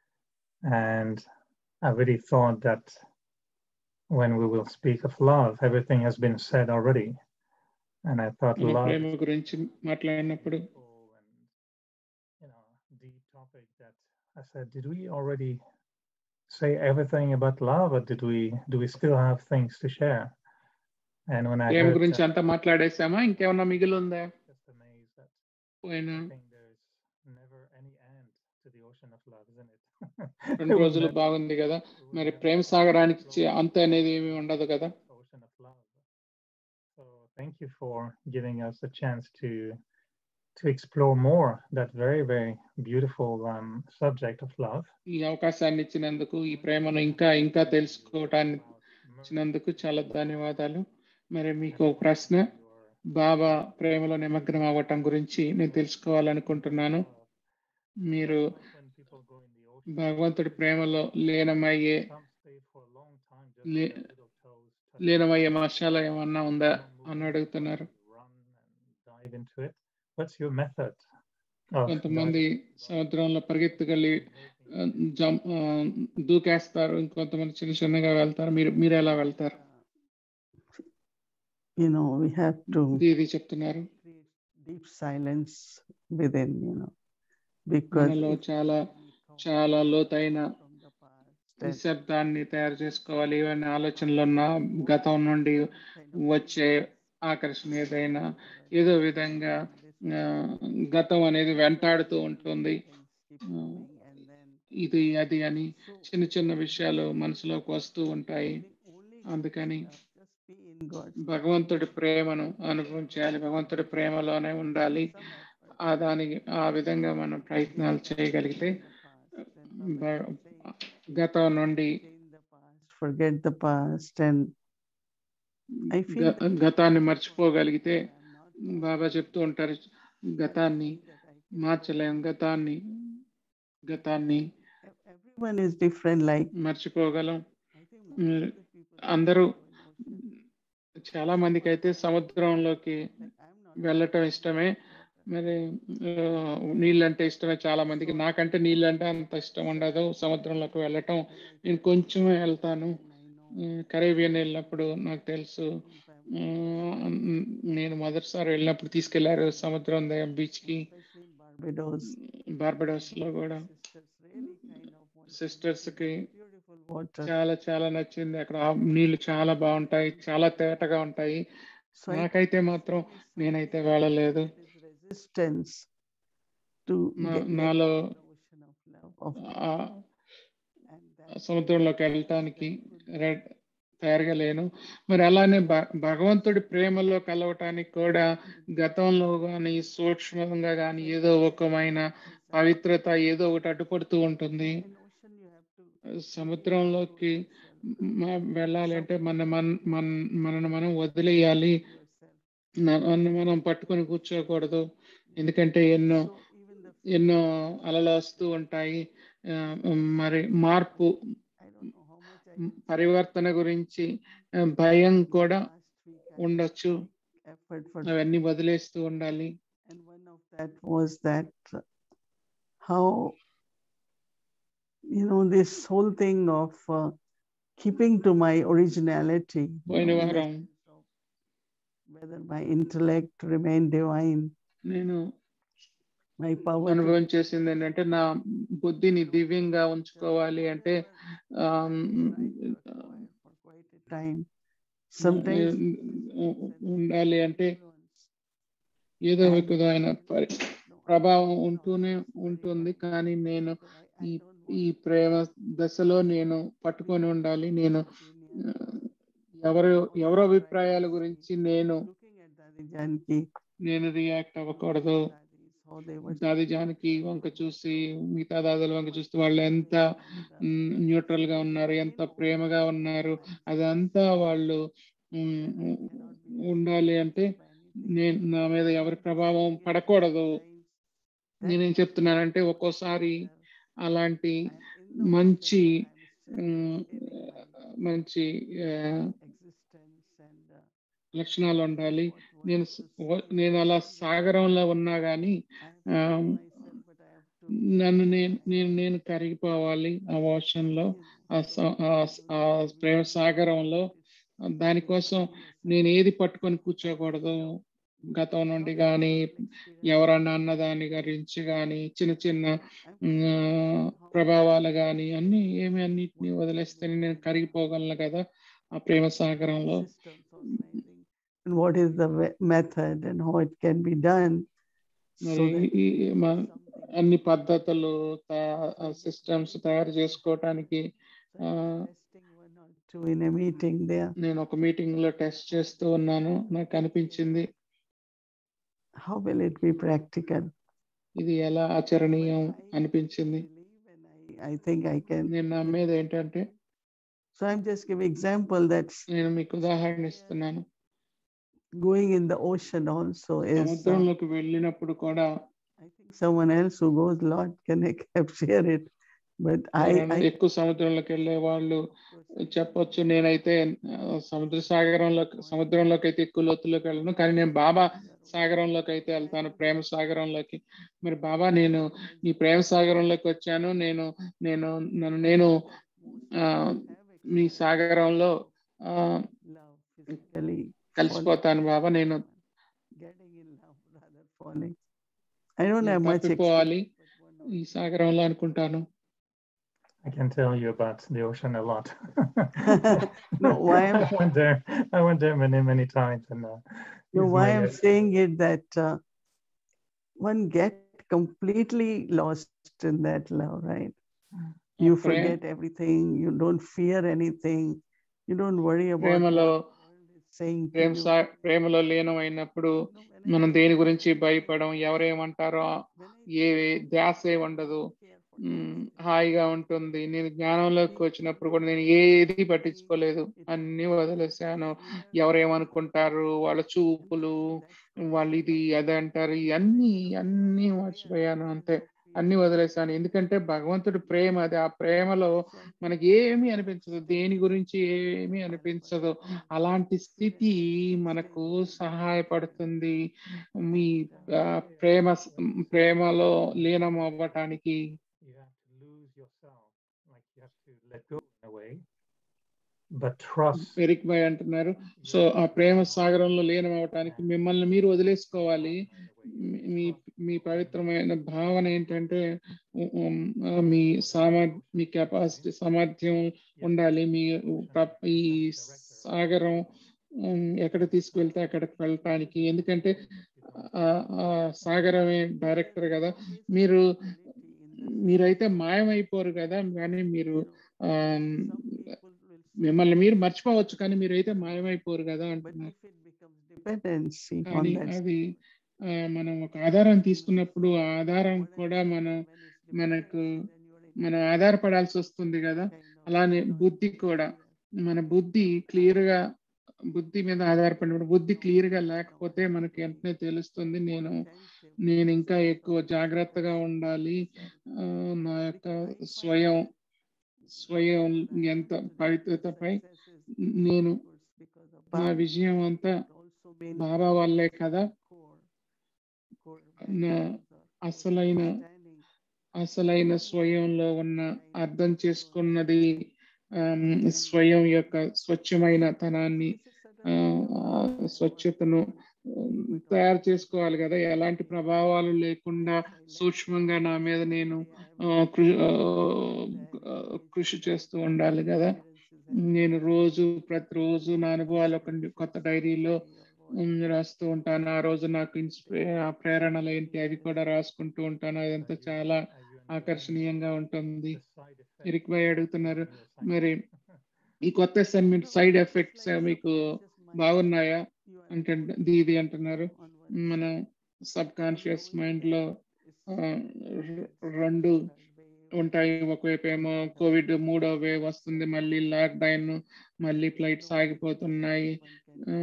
and I really thought that when we will speak of love, everything has been said already, and I thought మన love ప్రేమ గురించి మాట్లాడినప్పుడు beautiful and you know deep topic that I said, did we already say everything about love, or did we do we still have things to share? And when I Prema heard గురించి that, అంతా మాట్లాడేసామా ఇంకేమన్నా మిగిలి ఉందా just amazed that పోయినా I think there's never any end to the ocean of love, isn't it? రెండు రోజులు బాగుంది కదా మరి ప్రేమ సాగరానికి చే- అంత అనేది ఏమి ఉండదు కదా Ocean of love. So thank you for giving us a chance to to explore more that very very beautiful um, subject of love. ఈ అవకాశాన్ని ఇచ్చినందుకు ఈ ప్రేమను ఇంకా ఇంకా తెలుసుకోవటాన్ని ఇచ్చినందుకు చాలా ధన్యవాదాలు మరి మీకు ఒక ప్రశ్న బాబా ప్రేమలో నిమగ్నం అవ్వటం గురించి నేను తెలుసుకోవాలనుకుంటున్నాను మీరు భగవంతుడి ప్రేమలో లీనమయ్యే లే- లీనమయ్యే మసాలా ఏమన్నా ఉందా అని అడుగుతున్నారు Dive into it. What's your method? of కొంతమంది diving? సముద్రంలో పరిగెత్తగలి ఆ, జం ఆ, దూకేస్తారు ఇంకొంతమంది చిన్న చిన్నగా వెళ్తారు మీరు మీరు ఎలా వెళ్తారు You know, we have to దీది చెప్తున్నారు create deep silence within, you know, because మనలో if చాలా any thought చాలా లోతైన from the past and నిశ్శబ్దాన్ని తయారు చేసుకోవాలి ఏమైనా ఆలోచనలు ఉన్నా గతం నుండి kind of వచ్చే ఆకర్షణ ఏదైనా ఏదో విధంగా ఆ, గతం అనేది వెంటాడుతూ ఉంటుంది things keep coming and then ఇది అది అని so చిన్న చిన్న విషయాలు మనసులోకి వస్తూ ఉంటాయి I think only అందుకని just be in God's భగవంతుడి ప్రేమను అనుభవించాలి భగవంతుడి ప్రేమలోనే ఉండాలి some effort. ఆ దానికి ఆ విధంగా మనం ప్రయత్నాలు చేయగలిగితే బ- గతం నుండి Forget the past and I feel గ- that గతాన్ని మర్చిపోగలిగితే I'm not బాబా చెప్తూ ఉంటారు గతాన్ని that I can- మార్చలేం గతాన్ని గతాన్ని ev- everyone is different like మర్చిపోగలం I think most Mm, of the people అందరూ go in ocean. చాలా మందికి అయితే సముద్రంలోకి Like, I'm not వెళ్ళటం ఇష్టమే మరి ఆ, నీళ్ళంటే ఇష్టమే చాలా మందికి నాకంటే నీళ్ళంటే అంత ఇష్టం ఉండదు సముద్రంలోకి వెళ్ళటం నేను కొంచెమే వెళ్తాను ఆ, కరేబియన్ వెళ్ళినప్పుడు నాకు తెలుసు ఆ, నేను మొదటిసారి వెళ్ళినప్పుడు తీసుకెళ్లారు సముద్రం బీచ్ కి especially in Barbados. బార్బడోస్ లో కూడా Sisters really kind of want to sisters కి beautiful water. చాలా చాలా నచ్చింది అక్కడ ఆ నీళ్లు చాలా బాగుంటాయి చాలా తేటగా ఉంటాయి So I నాకైతే మాత్రం నేనైతే వెళ్ళలేదు think it is resistance to నా- get, get నాలో into the ocean of love of ఆ and that సముద్రంలోకి వెళ్ళటానికి రెడ్ తయారుగా లేను మరి అలానే భ- భగవంతుడి ప్రేమలో కలవటానికి కూడా గతంలో కానీ సూక్ష్మంగా కానీ ఏదో ఒకమైన పవిత్రత ఏదో ఒకటి అడ్డుపడుతూ ఉంటుంది in ocean you have to సముద్రంలోకి మ- వెళ్ళాలి అంటే మన మన మన- మనను మనం వదిలేయాలి yourself. న- నన్ను మనం పట్టుకొని కూర్చోకూడదు ఎందుకంటే ఎన్నో So even the ఎన్నో అలలు వస్తూ ఉంటాయి ఆ, మరి మార్పు I don't know how much I can say పరివర్తన గురించి ఆ, భయం కూడా last week I ఉండొచ్చు effort for అవన్నీ వదిలేస్తూ ఉండాలి and one of that was that uh, how you know this whole thing of uh, keeping to my originality you పోయిన know, in the వారం sense of whether my intellect remain divine నేను my power to అనుభవం చేసింది ఏంటంటే నా బుద్ధిని దివ్యంగా ఉంచుకోవాలి అంటే ఆమ్, for quite a time sometimes ఉ- ఉండాలి అంటే ఏదో ఒక విధమైన పరి- ప్రభావం ఉంటూనే ఉంటుంది కానీ నేను ఈ ఈ ప్రేమ దశలో నేను పట్టుకొని ఉండాలి నేను ఆ, ఎవరు ఎవరో అభిప్రాయాల గురించి నేను looking at Dadi Janki, నేను రియాక్ట్ అవ్వకూడదు Dadis, how they were దాది జానకి వంక చూసి మిగతా దాదాల వంక చూస్తే వాళ్ళు ఎంత న్యూట్రల్ గా ఉన్నారు ఎంత ప్రేమగా ఉన్నారు అదంతా వాళ్ళు ఉమ్, ఉండాలి అంటే నేను నా మీద ఎవరి ప్రభావం పడకూడదు నేనేం చెప్తున్నానంటే ఒక్కోసారి అలాంటి మంచి ఉమ్, మంచి ఆ, లక్షణాలు ఉండాలి నేను స- ఓ- నేను అలా సాగరంలో ఉన్నా కానీ ఆ, నన్ను నేను నేను నేను కరిగిపోవాలి ఆ ఓషన్లో ఆ స- ఆ- ఆ ప్రేమ సాగరంలో దానికోసం నేను ఏది పట్టుకొని కూర్చోకూడదు గతం నుండి కానీ ఎవరన్నా అన్నదాని గురించి కానీ చిన్న చిన్న ఉమ్, ప్రభావాలు కానీ అన్ని ఏమి అన్నిటిని వదిలేస్తే నేను కరిగిపోగలను కదా ఆ ప్రేమ సాగరంలో and what is the ve- method and how it can be done so మరి that ఈ మ- అన్ని పద్ధతులు సిస్టమ్స్ తయారు చేసుకోవటానికి ఆ, testing one or two in a meeting there నేను ఒక మీటింగ్ లో టెస్ట్ చేస్తూ ఉన్నాను నాకు అనిపించింది how will it be practical ఇది ఎలా ఆచరణీయం అనిపించింది believe and I, I think I can నేను నమ్మేది ఏంటంటే so I'm just giving example that నేను మీకు ఉదాహరణ ఇస్తున్నాను going in the ocean also is uh, సముద్రంలోకి వెళ్ళినప్పుడు కూడా I think someone else who goes a lot can share it but I, ఎవరైనా I ఎక్కువ సముద్రంలోకి వెళ్ళే వాళ్ళు చెప్పొచ్చు నేనైతే ఆ, సముద్ర సాగరంలో సముద్రంలోకి అయితే ఎక్కువ లోతులోకి వెళ్ళను కానీ నేను బాబా సాగరంలోకి అయితే వెళ్తాను ప్రేమ సాగరంలోకి మరి బాబా నేను నీ ప్రేమ సాగరంలోకి వచ్చాను నేను నేను నన్ను నేను ఆ, మీ సాగరంలో ఆ, love physically కలిసిపోతాను బాబా నేను getting in love rather falling I don't నేను have much తప్పిపోవాలి experience, but one ఈ సాగరంలో అనుకుంటాను I can tell you about the ocean a lot. No, why am- I went there. I went there many, many times, and uh, No, it's why my, I'm uh, saying it that uh, one get completely lost in that love, right? You pray- forget everything. You don't fear anything. You don't worry about what ప్రేమలో the world is saying to Prema you. సా- ప్రేమలో లీనమైనప్పుడు You know, when I మనం say దేని that, గురించి భయపడం ఎవరేమంటారో when I ఏ ధ్యాసే ఉండదు care for um, anything, హాయిగా ఉంటుంది నేను జ్ఞానంలోకి వచ్చినప్పుడు కూడా నేను ఏది పట్టించుకోలేదు అన్ని వదిలేసాను ఎవరేమనుకుంటారు వాళ్ళ చూపులు వాళ్ళు ఇది అది అంటారు ఇవన్నీ అన్నీ మర్చిపోయాను అంతే అన్ని వదిలేసాను ఎందుకంటే భగవంతుడి ప్రేమ అది ఆ ప్రేమలో మనకి ఏమీ అనిపించదు దేని గురించి ఏమీ అనిపించదు అలాంటి స్థితి మనకు సహాయపడుతుంది మీ ఆ, ప్రేమ ప్రేమలో లీనం అవ్వటానికి you have to lose yourself, like you have to let go in a way, but trust. Eric bhai అంటున్నారు సో ఆ ప్రేమ సాగరంలో లీనం అవటానికి మిమ్మల్ని మీరు వదిలేసుకోవాలి మీ- మీ మీ పవిత్రమైన భావన ఏంటంటే ఉ- ఉమ్, ఆ, మీ సామ మీ కెపాసిటీ సామర్థ్యం ఉండాలి మీ ప్ర- ఈ సాగరం ఉమ్, ఎక్కడ తీసుకువెళ్తే అక్కడికి వెళ్ళటానికి ఎందుకంటే ఆ ఆ సాగరమే డైరెక్టర్ కదా మీరు మీరైతే మాయమైపోరు కదా కానీ మీరు ఆమ్, మిమ్మల్ని మీరు మర్చిపోవచ్చు కానీ మీరైతే మాయమైపోరు కదా But అంటున్నారు if it becomes dependency on కానీ that అది ఆ, మనం ఒక ఆధారం తీసుకున్నప్పుడు ఆ ఆధారం కూడా మన మనకు మనం ఆధారపడాల్సి వస్తుంది కదా అలానే బుద్ధి కూడా మన బుద్ధి క్లియర్ గా బుద్ధి మీద ఆధారపడినప్పుడు బుద్ధి క్లియర్ గా లేకపోతే మనకి వెంటనే తెలుస్తుంది నేను నేను ఇంకా ఎక్కువ జాగ్రత్తగా ఉండాలి ఆ, నా యొక్క స్వయం స్వయం ఎంత పవిత్రతపై నేను నా విజయం అంతా బాబా వల్లే కదా నా అసలైన అసలైన స్వయంలో ఉన్న అర్థం చేసుకున్నది ఆమ్, స్వయం యొక్క స్వచ్ఛమైన తనాన్ని ఆ, ఆ, స్వచ్ఛతను ఉమ్, తయారు చేసుకోవాలి కదా ఎలాంటి ప్రభావాలు లేకుండా సూక్ష్మంగా నా మీద నేను ఆ, కృ- ఆ, ఆ, కృషి చేస్తూ ఉండాలి కదా నేను రోజు ప్రతిరోజు నా అనుభవాలు ఒక కొత్త డైరీలో ఉమ్, రాస్తూ ఉంటాను ఆ రోజు నాకు ఇన్స్పి ఆ ప్రేరణలు ఏంటి అవి కూడా రాసుకుంటూ ఉంటాను అదంతా చాలా ఆకర్షణీయంగా ఉంటుంది ఎరిక్ భాయ్ అడుగుతున్నారు మరి ఈ కొత్త అసైన్మెంట్ సైడ్ ఎఫెక్ట్స్ మీకు బాగున్నాయా అంటే ఇది అంటున్నారు మన సబ్ కాన్షియస్ మైండ్ లో ఆ, రె- రెండు ఉంటాయి ఒకవైపు ఏమో కోవిడ్ మూడో వేవ్ వస్తుంది మళ్ళీ లాక్ డౌన్ మళ్ళీ ఫ్లైట్స్ ఆగిపోతున్నాయి ఆ,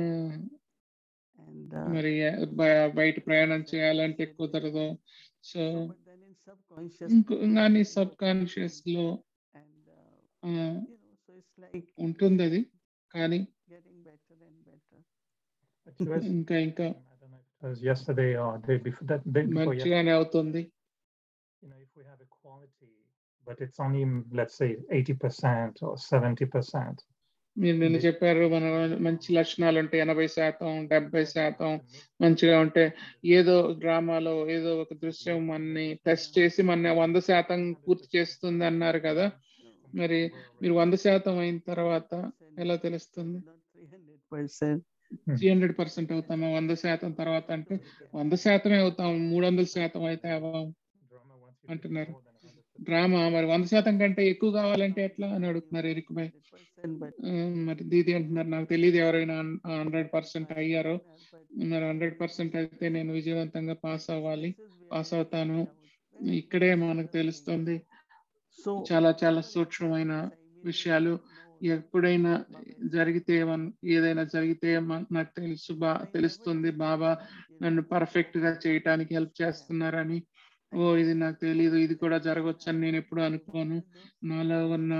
And, మరి బ- బయట ప్రయాణం చేయాలంటే కుదరదు so but then in subconscious ఇంకో కానీ సబ్ కాన్షియస్ లో and uh, ఆ, you know, so it's like ఉంటుంది అది కానీ getting better and better. It was, ఇంకా ఇంకా I don't know if it was yesterday or day before that, day before yesterday. మంచిగానే అవుతుంది You know, if we have a quality, but it's only, mm, let's say, 80% or 70%. మీరు నిన్న చెప్పారు మన మంచి లక్షణాలు ఉంటాయి ఎనభై శాతం డెబ్బై శాతం మంచిగా ఉంటే ఏదో డ్రామాలో ఏదో ఒక దృశ్యం మనని టెస్ట్ చేసి మన వంద శాతం పూర్తి చేస్తుంది అన్నారు కదా మరి మీరు వంద శాతం అయిన తర్వాత ఎలా తెలుస్తుంది Not 300%. త్రీ హండ్రెడ్ పర్సెంట్ అవుతామా వంద శాతం తర్వాత అంటే వంద శాతమే అవుతాం మూడు వందల శాతం అయితే అవ్వం Drama wants you to do అంటున్నారు more than 100%. డ్రామా మరి వంద శాతం కంటే ఎక్కువ కావాలంటే ఎట్లా అని అడుగుతున్నారు ఎరిక్ భాయ్ 100%, but ఆ, మరి దీది అంటున్నారు నాకు తెలియదు ఎవరైనా హండ్రెడ్ పర్సెంట్ అయ్యారో మరి హండ్రెడ్ పర్సెంట్ అయితే నేను విజయవంతంగా పాస్ అవ్వాలి పాస్ అవుతాను ఇక్కడే మనకు తెలుస్తుంది So చాలా చాలా సూక్ష్మమైన విషయాలు ఎప్పుడైనా జరిగితే మన- ఏదైనా జరిగితే మన- నాకు తెలుసు బా తెలుస్తుంది బాబా నన్ను పర్ఫెక్ట్ గా చేయటానికి హెల్ప్ చేస్తున్నారని ఓ ఇది నాకు తెలియదు ఇది కూడా జరగవచ్చు అని నేను ఎప్పుడు అనుకోను నాలో ఉన్న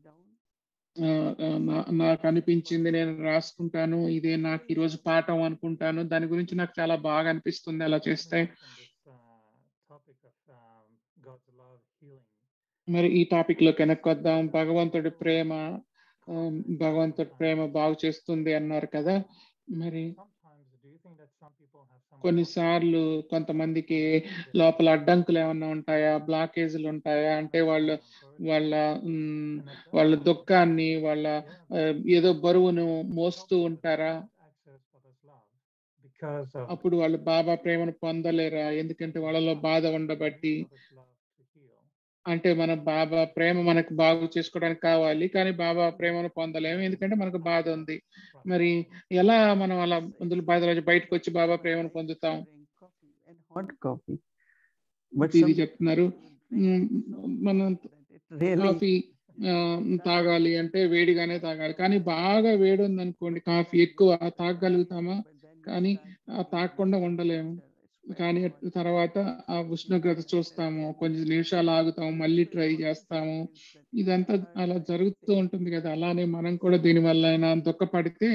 ఆ, ఆ, నా- నాకు అనిపించింది నేను రాసుకుంటాను ఇదే నాకు ఈ రోజు పాఠం అనుకుంటాను దాని గురించి నాకు చాలా బాగా అనిపిస్తుంది అలా చేస్తే This, uh, topic of um, God's love healing. మరి ఈ టాపిక్ లో వెనక్కి వద్దాం భగవంతుడి ప్రేమ ఆ, భగవంతుడి ప్రేమ బాగు చేస్తుంది అన్నారు కదా మరి Sometimes, do you think that some people have some కొన్నిసార్లు కొంతమందికి లోపల అడ్డంకులు ఏమన్నా ఉంటాయా బ్లాకేజీలు ఉంటాయా అంటే వాళ్ళ వాళ్ళ ఉమ్, వాళ్ళ దుఃఖాన్ని వాళ్ళ ఆ, ఏదో బరువును మోస్తూ ఉంటారా access for this love because of అప్పుడు వాళ్ళు బాబా ప్రేమను పొందలేరా ఎందుకంటే వాళ్ళలో బాధ ఉండబట్టి this love to heal. అంటే మన బాబా ప్రేమ మనకు బాగు చేసుకోవడానికి కావాలి కానీ బాబా ప్రేమను పొందలేము ఎందుకంటే మనకు బాధ ఉంది మరి ఎలా మనం అలా అందులో బాధ రోజు బయటకు వచ్చి బాబా ప్రేమను పొందుతాం and hot coffee. But ఇది some చెప్తున్నారు ఉమ్, మనం it really కాఫీ ఆ, తాగాలి అంటే వేడిగానే తాగాలి కానీ బాగా వేడి ఉంది అనుకోండి కాఫీ ఎక్కువ తాగగలుగుతామా కానీ ఆ తాగకుండా ఉండలేము కానీ తర్వాత ఆ ఉష్ణోగ్రత చూస్తాము కొన్ని నిమిషాలు ఆగుతాము మళ్ళీ ట్రై చేస్తాము ఇదంతా అలా జరుగుతూ ఉంటుంది కదా అలానే మనం కూడా దీని వల్ల అయినా దుఃఖపడితే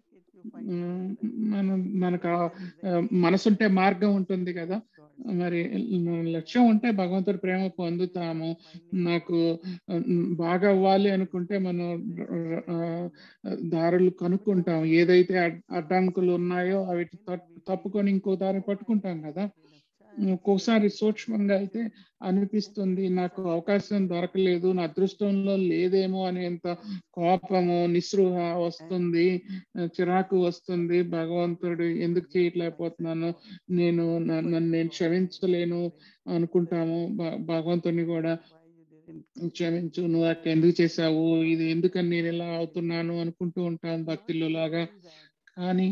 ఉమ్, మనం మనకు ఆ, ఆ, మనసుంటే మార్గం ఉంటుంది కదా మరి మన లక్ష్యం ఉంటే భగవంతుడి ప్రేమ పొందుతాము నాకు ఉమ్, బాగా అవ్వాలి అనుకుంటే మనం ఆ, దారులు కనుక్కుంటాం ఏదైతే అడ్- అడ్డంకులు ఉన్నాయో అవి తప్- తప్పుకొని ఇంకో దారి పట్టుకుంటాం కదా ఒక్కోసారి సూక్ష్మంగా అయితే అనిపిస్తుంది నాకు అవకాశం దొరకలేదు నా అదృష్టంలో లేదేమో అనేంత కోపము నిస్పృహ వస్తుంది చిరాకు వస్తుంది భగవంతుడు ఎందుకు చేయట్లేకపోతున్నాను నేను న- నన్ను నేను క్షమించలేను అనుకుంటాము భ- భగవంతుడిని కూడా క్షమించు నువ్వు నాకు ఎందుకు చేసావు ఇది ఎందుకని నేను ఇలా అవుతున్నాను అనుకుంటూ ఉంటాను భక్తిలో లాగా కానీ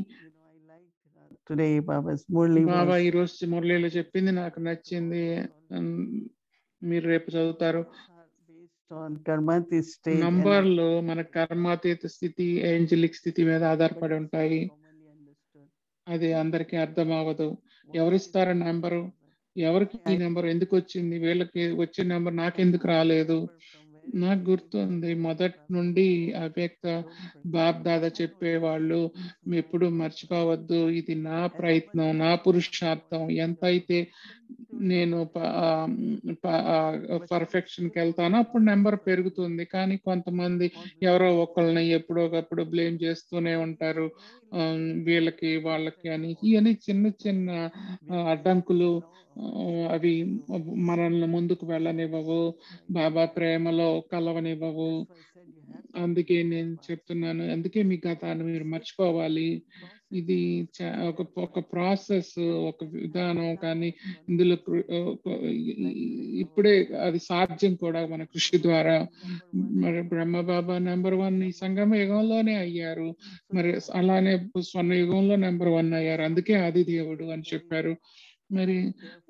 Today, Baba's Murli Baba was ఈ రోజు మురళిలో చెప్పింది నాకు నచ్చింది ఉమ్, మీరు రేపు చదువుతారు based on karmati state. and నంబర్లు మన కర్మాతీత స్థితి ఏంజలిక్ స్థితి మీద ఆధారపడి ఉంటాయి commonly understood. అది అందరికీ అర్థం అవ్వదు ఎవరిస్తారు నెంబరు ఎవరికి ఈ నెంబర్ ఎందుకు వచ్చింది వీళ్ళకి వచ్చిన నెంబర్ నాకెందుకు రాలేదు నాకు గుర్తుంది మొదటి నుండి అవ్యక్త బాప్ దాదా చెప్పేవాళ్ళు ఎప్పుడు మర్చిపోవద్దు ఇది నా ప్రయత్నం నా పురుషార్థం ఎంత అయితే నేను పర్ఫెక్షన్కి వెళ్తాను అప్పుడు నెంబర్ పెరుగుతుంది కానీ కొంతమంది ఎవరో ఒకళ్ళని ఎప్పుడో ఒకప్పుడు బ్లేమ్ చేస్తూనే ఉంటారు ఆ, వీళ్ళకి వాళ్ళకి అని ఇవన్నీ చిన్న చిన్న ఆ, అడ్డంకులు ఆ, అవి మనల్ని ముందుకు వెళ్ళనివ్వవు బాబా ప్రేమలో కలవనివ్వవు అందుకే నేను చెప్తున్నాను అందుకే మీ గతాన్ని మీరు మర్చిపోవాలి ఇది చా- ఒక ఒక ప్రాసెస్ ఒక విధానం కానీ ఇందులో కృ- ఒక- ఇప్పుడే అది సాధ్యం కూడా మన కృషి ద్వారా మరి బ్రహ్మ బాబా నెంబర్ వన్ ఈ సంగమ యుగంలోనే అయ్యారు మరి అలానే స్వర్ణ యుగంలో నెంబర్ వన్ అయ్యారు అందుకే ఆది దేవుడు అని చెప్పారు మరి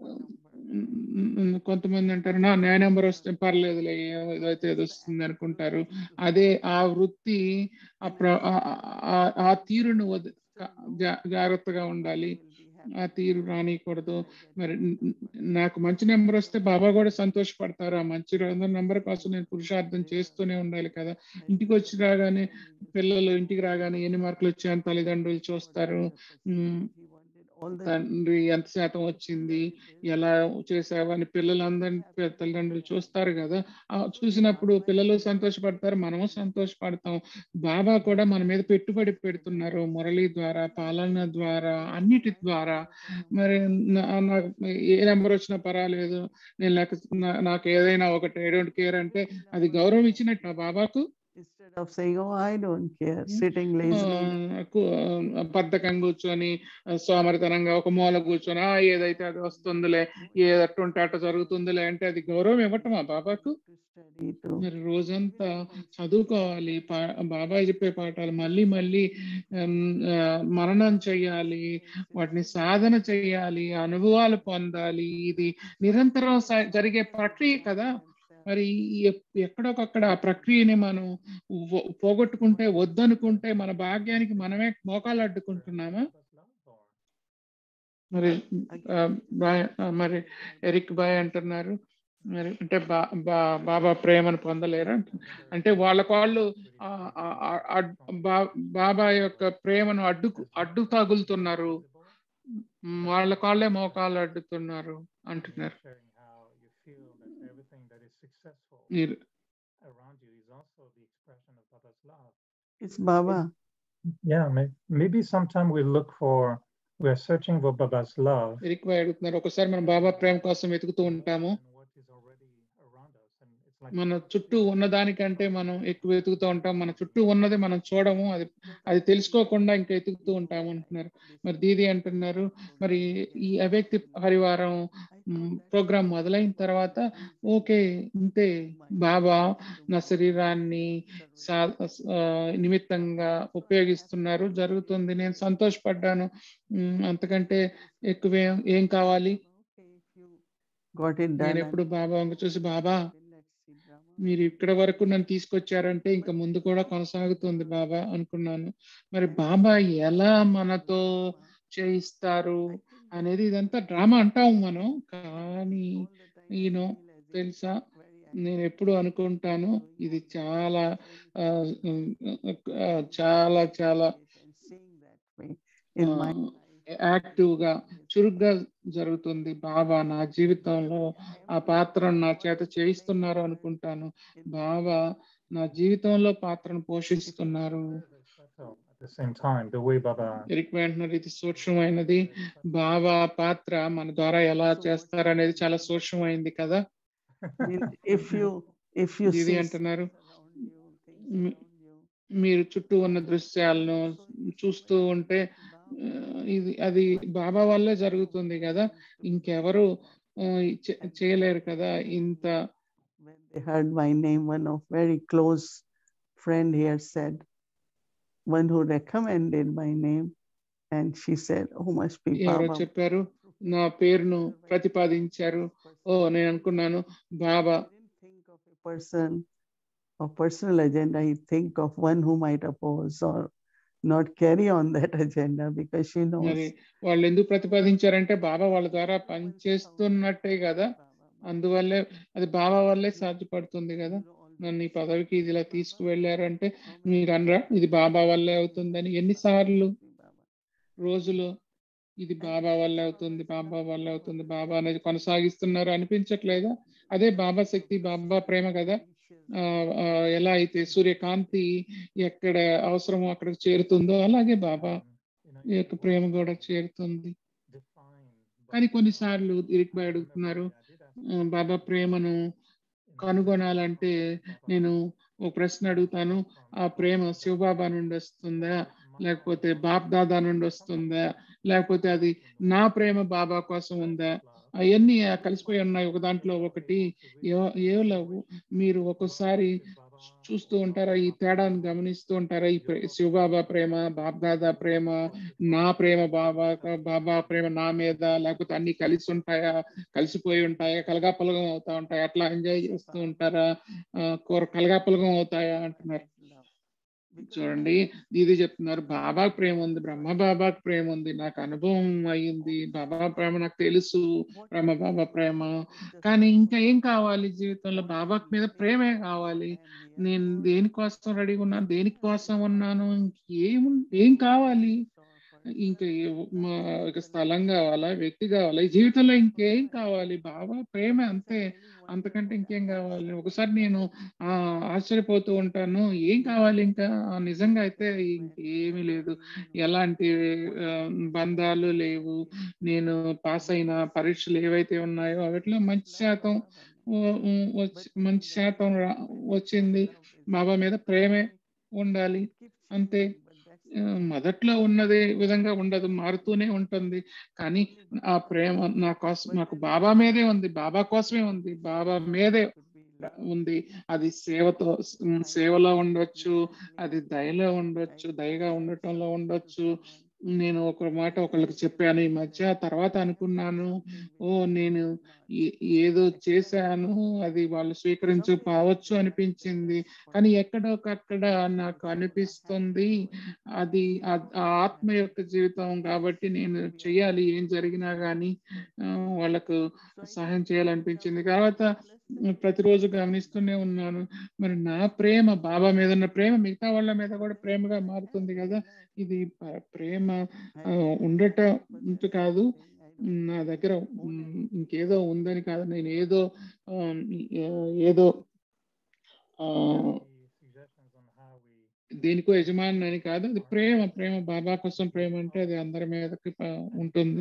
ఉమ్, కొంతమంది అంటారు నా నే నెంబర్ వస్తే పర్లేదులే ఏదో- ఏదైతే ఏదో వస్తుంది అనుకుంటారు అదే ఆ వృత్తి ఆ ప్ర- ఆ- ఆ- ఆ తీరును వద- జా- జాగ్రత్తగా ఉండాలి ఆ తీరు రానియకూడదు మరి న- న- నాకు మంచి నెంబర్ వస్తే బాబా కూడా సంతోషపడతారు ఆ మంచి నెంబర్ కోసం నేను పురుషార్థం చేస్తూనే ఉండాలి కదా ఇంటికి వచ్చి రాగానే పిల్లలు ఇంటికి రాగానే ఎన్ని మార్కులు వచ్చాయని తల్లిదండ్రులు చూస్తారు ఉమ్, తండ్రి ఎంత శాతం వచ్చింది ఎలా చేసావని పిల్లలందరినీ పి- తల్లిదండ్రులు చూస్తారు కదా ఆ చూసినప్పుడు పిల్లలు సంతోషపడతారు మనము సంతోషపడతాం బాబా కూడా మన మీద పెట్టుబడి పెడుతున్నారు మురళి ద్వారా పాలన ద్వారా అన్నిటి ద్వారా మరి నా- నాకు ఏ నెంబర్ వచ్చినా పర్వాలేదు నేను లేక నా- నాకు ఏదైనా ఒకటి ఐ డోంట్ కేర్ అంటే అది గౌరవం ఇచ్చినట్టు బాబాకు Instead of saying, oh, I don't care, sitting lazily. ఆ, కు- ఆ, బద్ధకం కూర్చొని ఆ, సోమరితనంగా ఒక మూల కూర్చొని ఆ ఏదైతే అది వస్తుందిలే ఏదట్టు ఉంటే అట్ట జరుగుతుందిలే అంటే అది గౌరవం ఇవ్వటమా బాబాకు to study, to మరి రోజంతా చదువుకోవాలి పా- బాబాయ్ చెప్పే పాఠాలు మళ్ళీ మళ్ళీ ఉమ్, ఆ, మననం చెయ్యాలి వాటిని సాధన చెయ్యాలి అనుభవాలు పొందాలి ఇది నిరంతరం స- జరిగే ప్రక్రియ కదా మరి ఎ- ఎక్కడొకక్కడ ఆ ప్రక్రియని మనం వ- పోగొట్టుకుంటే వద్దనుకుంటే మన భాగ్యానికి మనమే మోకాలు అడ్డుకుంటున్నామా మరి ఆ, బాయ్ ఆ, మరి ఎరిక్ బాయ్ అంటున్నారు మరి అంటే బా బా- బాబా ప్రేమను పొందలేరు అంటు- అంటే వాళ్ళకు వాళ్ళు ఆ, ఆ, ఆ, అడ్- బా- బాబా యొక్క ప్రేమను అడ్డు అడ్డు తగులుతున్నారు మ్, వాళ్ళకు వాళ్ళే మోకాలు అడ్డుతున్నారు అంటున్నారు Sharing how you feel that everything that is successful మీరు around you is also the expression of Baba's love. it's Baba. Yeah, may- maybe sometime we look for, we're searching for Baba's love. Eric bhai అడుగుతున్నారు ఒకసారి మనం బాబా ప్రేమ కోసం వెతుకుతూ ఉంటాము and what is already around us. And it's like మన చుట్టూ ఉన్న దానికంటే మనం ఎక్కువ వెతుకుతూ ఉంటాం మన చుట్టూ ఉన్నది మనం చూడము అది అది తెలుసుకోకుండా ఇంకా వెతుకుతూ ఉంటాము అంటున్నారు మరి దీది అంటున్నారు మరి ఈ అవ్యక్తి పరివారం ప్రోగ్రాం మొదలైన తర్వాత ఓకే ఇంతే బాబా నా శరీరాన్ని సా- ఆ, నిమిత్తంగా ఉపయోగిస్తున్నారు జరుగుతుంది నేను సంతోషపడ్డాను ఉమ్, అంతకంటే ఎక్కువ ఏం- ఏం కావాలి Okay, if you got it done. నేను ఎప్పుడు బాబా వంక చూసి బాబా మీరు ఇక్కడ వరకు నన్ను తీసుకొచ్చారంటే ఇంకా ముందు కూడా కొనసాగుతుంది బాబా అనుకున్నాను మరి బాబా ఎలా మనతో చేయిస్తారు అనేది ఇదంతా డ్రామా అంటాము మనం కానీ ఈయన తెలుసా నేను ఎప్పుడు అనుకుంటాను ఇది చాలా ఆ, ఆ, చాలా చాలా in my యాక్టివ్ గా చురుగ్గా జరుగుతుంది బాబా నా జీవితంలో ఆ పాత్రను నా చేత చేయిస్తున్నారు అనుకుంటాను బాబా నా జీవితంలో పాత్రను పోషిస్తున్నారు subtle at the same time, the way Baba Eric అంటున్నారు ఇది సూక్ష్మమైనది బాబా పాత్ర మన ద్వారా ఎలా చేస్తారనేది చాలా సూక్ష్మమైంది కదా if you if you ఇది see అంటున్నారు around you, things me- around you, మీరు చుట్టూ ఉన్న దృశ్యాలను చూస్తూ ఉంటే ఆ, ఇది అది బాబా వల్లే జరుగుతుంది కదా ఇంకెవరు ఆ, చే- చేయలేరు కదా ఇంత when they heard my name, one of very close friend here said, one who recommended my name, and she said, "Oh, must be ఎవరో Baba." చెప్పారు నా పేరును ప్రతిపాదించారు ఓ నేను అనుకున్నాను బాబా I didn't think of a person or personal agenda. I think of one who might oppose or not carry on that agenda because she knows. మరి వాళ్ళు ఎందుకు ప్రతిపాదించారంటే బాబా వాళ్ళ ద్వారా పనిచేస్తున్నట్టే కదా అందువల్లే అది బాబా వల్లే సాధ్యపడుతుంది కదా నన్ను ఈ పదవికి ఇది ఇలా తీసుకువెళ్ళారంటే మీరు అనరా ఇది బాబా వల్లే అవుతుందని ఎన్నిసార్లు రోజులు ఇది బాబా వల్ల అవుతుంది బాబా వల్ల అవుతుంది బాబా అనేది కొనసాగిస్తున్నారు అనిపించట్లేదా అదే బాబా శక్తి బాబా ప్రేమ కదా ఆ, ఆ, ఎలా అయితే సూర్యకాంతి ఎక్కడ అవసరమో అక్కడికి చేరుతుందో అలాగే బాబా ఈ యొక్క ప్రేమ కూడా చేరుతుంది కానీ కొన్నిసార్లు ఇరికిపోయి అడుగుతున్నారు ఆ, బాబా ప్రేమను కనుగొనాలంటే నేను ఒక ప్రశ్న అడుగుతాను ఆ ప్రేమ శివబాబా నుండి వస్తుందా లేకపోతే బాప్ దాదా నుండి వస్తుందా లేకపోతే అది నా ప్రేమ బాబా కోసం ఉందా అవన్నీ కలిసిపోయి ఉన్నాయి ఒక దాంట్లో ఒకటి ఏ- ఏ లేవు మీరు ఒక్కోసారి చూస్తూ ఉంటారా ఈ తేడాను గమనిస్తూ ఉంటారా ఈ ప్రే- శివబాబా ప్రేమ బాప్ దాదా ప్రేమ నా ప్రేమ బాబా బాబా ప్రేమ నా మీద లేకపోతే అన్ని కలిసి ఉంటాయా కలిసిపోయి ఉంటాయా కలగాపలగం అవుతా ఉంటాయా అట్లా ఎంజాయ్ చేస్తూ ఉంటారా ఆ, కూర కలగాపలగం అవుతాయా అంటున్నారు చూడండి ఇది చెప్తున్నారు బాబా ప్రేమ ఉంది బ్రహ్మ బాబాకి ప్రేమ ఉంది నాకు అనుభవం అయ్యింది బాబా ప్రేమ నాకు తెలుసు బ్రహ్మ బాబా ప్రేమ కానీ ఇంకా ఏం కావాలి జీవితంలో బాబా మీద ప్రేమే కావాలి నేను దేనికోసం రెడీగా ఉన్నాను దేనికోసం ఉన్నాను ఇంకేం ఏం కావాలి ఇంకా ఏ- మా ఒక స్థలం కావాలా వ్యక్తి కావాలా ఈ జీవితంలో ఇంకేం కావాలి బాబా ప్రేమ అంతే అంతకంటే ఇంకేం కావాలి ఒకసారి నేను ఆ ఆశ్చర్యపోతూ ఉంటాను ఏం కావాలి ఇంకా ఆ, నిజంగా అయితే ఇంకేమీ లేదు ఎలాంటి ఆ, బంధాలు లేవు నేను పాస్ అయిన పరీక్షలు ఏవైతే ఉన్నాయో వాటిలో మంచి శాతం ఓ- ఉ- వచ్చి- మంచి శాతం రా- వచ్చింది బాబా మీద ప్రేమే ఉండాలి అంతే ఆ, మొదట్లో ఉన్నదే విధంగా ఉండదు మారుతూనే ఉంటుంది కానీ ఆ ప్రేమ నా కోసం నాకు బాబా మీదే ఉంది బాబా కోసమే ఉంది బాబా మీదే ఉంది అది సేవతో ఉమ్, సేవలో ఉండొచ్చు అది దయలో ఉండొచ్చు దయగా ఉండటంలో ఉండొచ్చు నేను ఒక మాట ఒకళ్ళకి చెప్పాను ఈ మధ్య తర్వాత అనుకున్నాను ఓ నేను ఏ- ఏదో చేశాను అది వాళ్ళు స్వీకరించకపోవచ్చు అనిపించింది కానీ ఎక్కడొకక్కడ నాకు అనిపిస్తుంది అది ఆ- ఆ ఆత్మ యొక్క జీవితం కాబట్టి నేను చెయ్యాలి ఏం జరిగినా కానీ వాళ్ళకు సహాయం చేయాలనిపించింది తర్వాత ప్రతిరోజు గమనిస్తూనే ఉన్నాను మరి నా ప్రేమ బాబా మీద ఉన్న ప్రేమ మిగతా వాళ్ళ మీద కూడా ప్రేమగా మారుతుంది కదా ఇది ప- ప్రేమ ఆ, ఉండటం ఇంత కాదు నా దగ్గర ఉమ్, ఇంకేదో ఉందని కాదు నేను ఏదో ఆ, ఏదో ఆ, దేనికో యజమాని అని కాదు అది ప్రేమ ప్రేమ బాబా కోసం ప్రేమ అంటే అది అందరి మీదకి ప- ఉంటుంది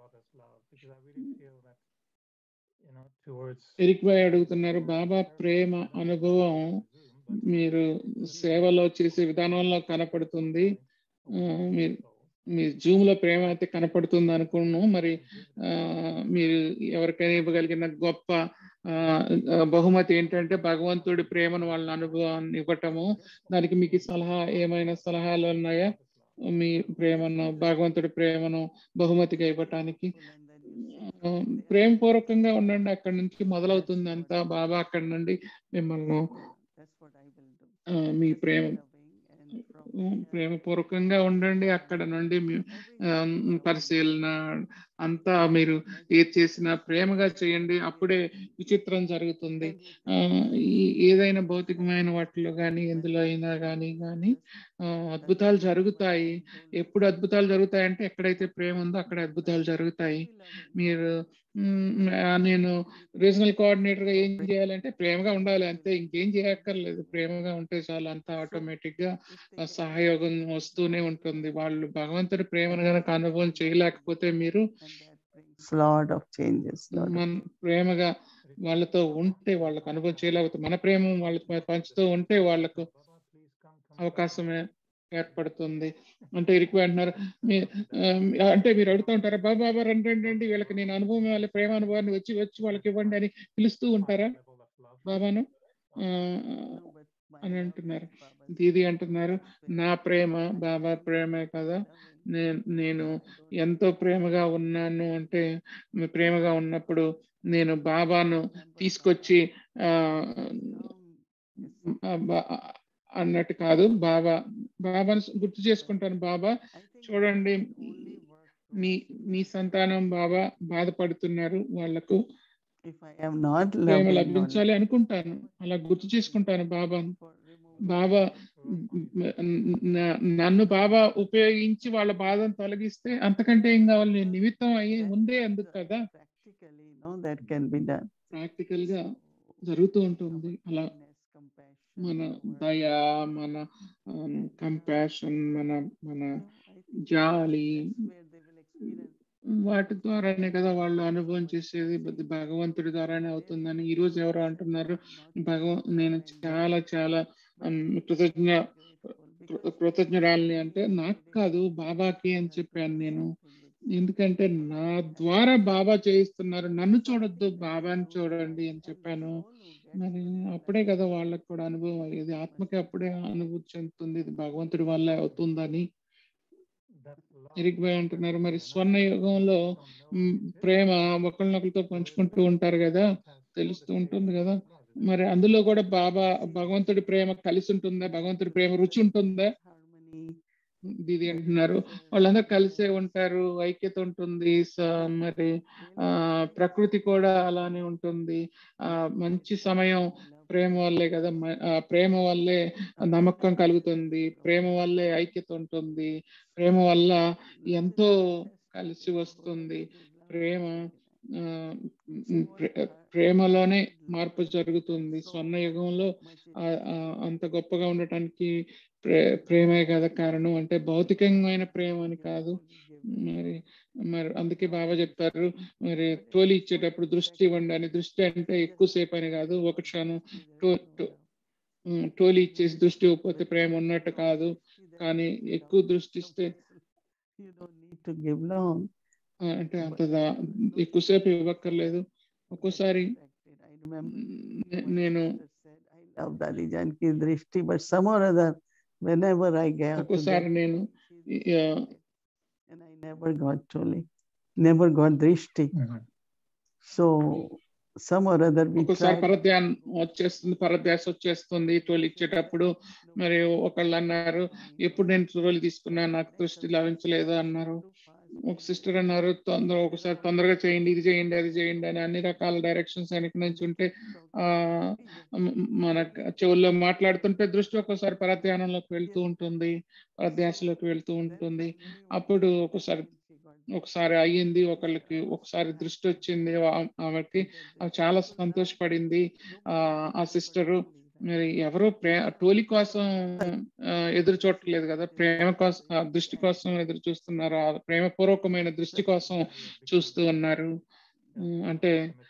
ఎరిక్ భాయ్ అడుగుతున్నారు బాబా ప్రేమ అనుభవం మీరు సేవలో చేసే విధానంలో కనపడుతుంది ఆ, మీరు మీ జూమ్ లో ప్రేమ అయితే కనపడుతుంది అనుకున్నాను మరి ఆ, మీరు ఎవరికైనా ఇవ్వగలిగిన గొప్ప ఆ, ఆ, బహుమతి ఏంటంటే భగవంతుడి ప్రేమను వాళ్ళ అనుభవాన్ని ఇవ్వటము దానికి మీకు సలహా ఏమైనా సలహాలు ఉన్నాయా మీ ప్రేమను భగవంతుడి ప్రేమను బహుమతిగా ఇవ్వటానికి ఆ, ప్రేమపూర్వకంగా ఉండండి అక్కడి నుంచి మొదలవుతుంది అంతా బాబా అక్కడి నుండి మిమ్మల్ని ఆ, మీ ప్రేమ ఉమ్, ప్రేమపూర్వకంగా ఉండండి అక్కడ నుండి మీ ఆ, పరిశీలన అంతా మీరు ఏది చేసినా ప్రేమగా చేయండి అప్పుడే విచిత్రం జరుగుతుంది ఆ, ఈ- ఏదైనా భౌతికమైన వాటిలో కానీ ఎందులో అయినా కానీ కానీ ఆ, అద్భుతాలు జరుగుతాయి ఎప్పుడు అద్భుతాలు జరుగుతాయి అంటే ఎక్కడైతే ప్రేమ ఉందో అక్కడ అద్భుతాలు జరుగుతాయి మీరు మ్, ఆ, నేను రీజనల్ కోఆర్డినేటర్ గా ఏం చేయాలంటే ప్రేమగా ఉండాలి అంతే ఇంకేం చేయక్కర్లేదు ప్రేమగా ఉంటే చాలు అంతా ఆటోమేటిక్ గా ఆ సహయోగం వస్తూనే ఉంటుంది వాళ్ళు భగవంతుడి ప్రేమను కనుక అనుభవం చేయలేకపోతే మీరు lot of changes. lot of మన ప్రేమగా వాళ్ళతో ఉంటే వాళ్ళకు అనుభవం చేయలేకపోతే మన ప్రేమ వాళ్ళతో పంచుతూ ఉంటే వాళ్ళకు అవకాశమే ఏర్పడుతుంది అంటే ఇరికి అంటున్నారు మీ ఆ, అంటే మీరు అడుగుతూ ఉంటారా బాబా బాబా రండి రండి రండి వీళ్ళకి నేను అనుభవం వాళ్ళ ప్రేమ అనుభవాన్ని వచ్చి వచ్చి వాళ్ళకి ఇవ్వండి అని పిలుస్తూ ఉంటారా బాబాను ఆ, అని అంటున్నారు దీది అంటున్నారు నా ప్రేమ బాబా ప్రేమే కదా నేను నేను ఎంతో ప్రేమగా ఉన్నాను అంటే ప్రేమగా ఉన్నప్పుడు నేను బాబాను తీసుకొచ్చి ఆ ఆ, బా- అన్నట్టు కాదు బాబా బాబాను గుర్తు చేసుకుంటాను బాబా చూడండి మీ మీ సంతానం బాబా బాధపడుతున్నారు వాళ్ళకు If I am not Prema loving లభించాలి అనుకుంటాను అలా గుర్తు చేసుకుంటాను బాబాను బాబా న- నన్ను బాబా ఉపయోగించి వాళ్ళ బాధను తొలగిస్తే అంతకంటే ఏం కావాలి నేను నిమిత్తం అయ్యి ఉందే ఎందుకు కదా Practically, no, that can be done. Practical గా జరుగుతూ ఉంటుంది అలా మన దయ మన కంపాషన్ మన మన జాలి వాటి ద్వారానే కదా వాళ్ళు అనుభవం చేసేది బ- భగవంతుడి ద్వారానే అవుతుందని ఈ రోజు ఎవరు అంటున్నారు భగవ నేను చాలా చాలా ఉమ్, కృతజ్ఞ కృ- కృతజ్ఞురాలని అంటే నాకు కాదు బాబాకి అని చెప్పాను నేను ఎందుకంటే నా ద్వారా బాబా చేయిస్తున్నారు నన్ను చూడొద్దు బాబాని చూడండి అని చెప్పాను మరి అప్పుడే కదా వాళ్ళకి కూడా అనుభవం అయ్యేది ఆత్మకి అప్పుడే అనుభూతి చెందుతుంది ఇది భగవంతుడి వల్లే అవుతుందని ఎరిక్ భాయ్ అంటున్నారు మరి స్వర్ణ యుగంలో మ్, ప్రేమ ఒకరినొకరితో పంచుకుంటూ ఉంటారు కదా తెలుస్తూ ఉంటుంది కదా మరి అందులో కూడా బాబా భగవంతుడి ప్రేమ కలిసి ఉంటుందా భగవంతుడి ప్రేమ రుచి ఉంటుందా దీది అంటున్నారు వాళ్ళందరూ కలిసే ఉంటారు ఐక్యత ఉంటుంది స- మరి ఆ ప్రకృతి కూడా అలానే ఉంటుంది ఆ మంచి సమయం ప్రేమ వల్లే కదా మ- ఆ ప్రేమ వల్లే నమ్మకం కలుగుతుంది ప్రేమ వల్లే ఐక్యత ఉంటుంది ప్రేమ వల్ల ఎంతో కలిసి వస్తుంది ప్రేమ ఆ, ఉమ్, ప్రే- ప్రేమలోనే మార్పు జరుగుతుంది స్వర్ణ యుగంలో ఆ- ఆ అంత గొప్పగా ఉండటానికి ప్రే ప్రేమే కదా కారణం అంటే భౌతికమైన ప్రేమ అని కాదు మరి మరి అందుకే బాబా చెప్తారు మరి తోలి ఇచ్చేటప్పుడు దృష్టి ఇవ్వండి అని దృష్టి అంటే ఎక్కువసేపు అని కాదు ఒక క్షణం టో- టో- ఉమ్, టోలీ ఇచ్చేసి దృష్టి ఇవ్వకపోతే ప్రేమ ఉన్నట్టు కాదు కానీ ఎక్కువ దృష్టి ఇస్తే You don't need to give long. ఆ, అంటే అంత దా- ఎక్కువసేపు ఇవ్వక్కర్లేదు ఒక్కోసారి I remember నే- one నేను sister said, I love Dali Janki Drishti, but some or other, whenever I get to ఒక్కోసారి that, నేను she's ఈ, ఆ, interested. and I never got Choli, never got Drishti. Mhm. So some or other we ఒక్కోసారి tried. పరధ్యానం వచ్చేస్తుంది పరధ్యాస వచ్చేస్తుంది toll ఇచ్చేటప్పుడు మరి ఒకళ్ళు అన్నారు ఎప్పుడు నేను టోల్ తీసుకున్నా నాకు దృష్టి లభించలేదు అన్నారు ఒక సిస్టర్ అన్నారు తొందర ఒకసారి తొందరగా చేయండి ఇది చేయండి అది చేయండి అని అన్ని రకాల డైరెక్షన్స్ వెనక నుంచి ఉంటే ఆ మ- మన చెవుల్లో మాట్లాడుతుంటే దృష్టి ఒక్కోసారి పరధ్యానంలోకి వెళ్తూ ఉంటుంది పరధ్యాసలోకి వెళ్తూ ఉంటుంది అప్పుడు ఒకసారి ఒకసారి అయ్యింది ఒకళ్ళకి ఒకసారి దృష్టి వచ్చింది ఆ- ఆమెకి ఆమె చాలా సంతోషపడింది ఆ ఆ సిస్టరు మరి ఎవరో ప్రే టోలీ కోసం ఆ, ఎదురు చూడట్లేదు కదా ప్రేమ కోసం ఆ దృష్టి కోసం ఎదురు చూస్తున్నారు ఆ ప్రేమపూర్వకమైన దృష్టి కోసం చూస్తూ ఉన్నారు ఉమ్, అంటే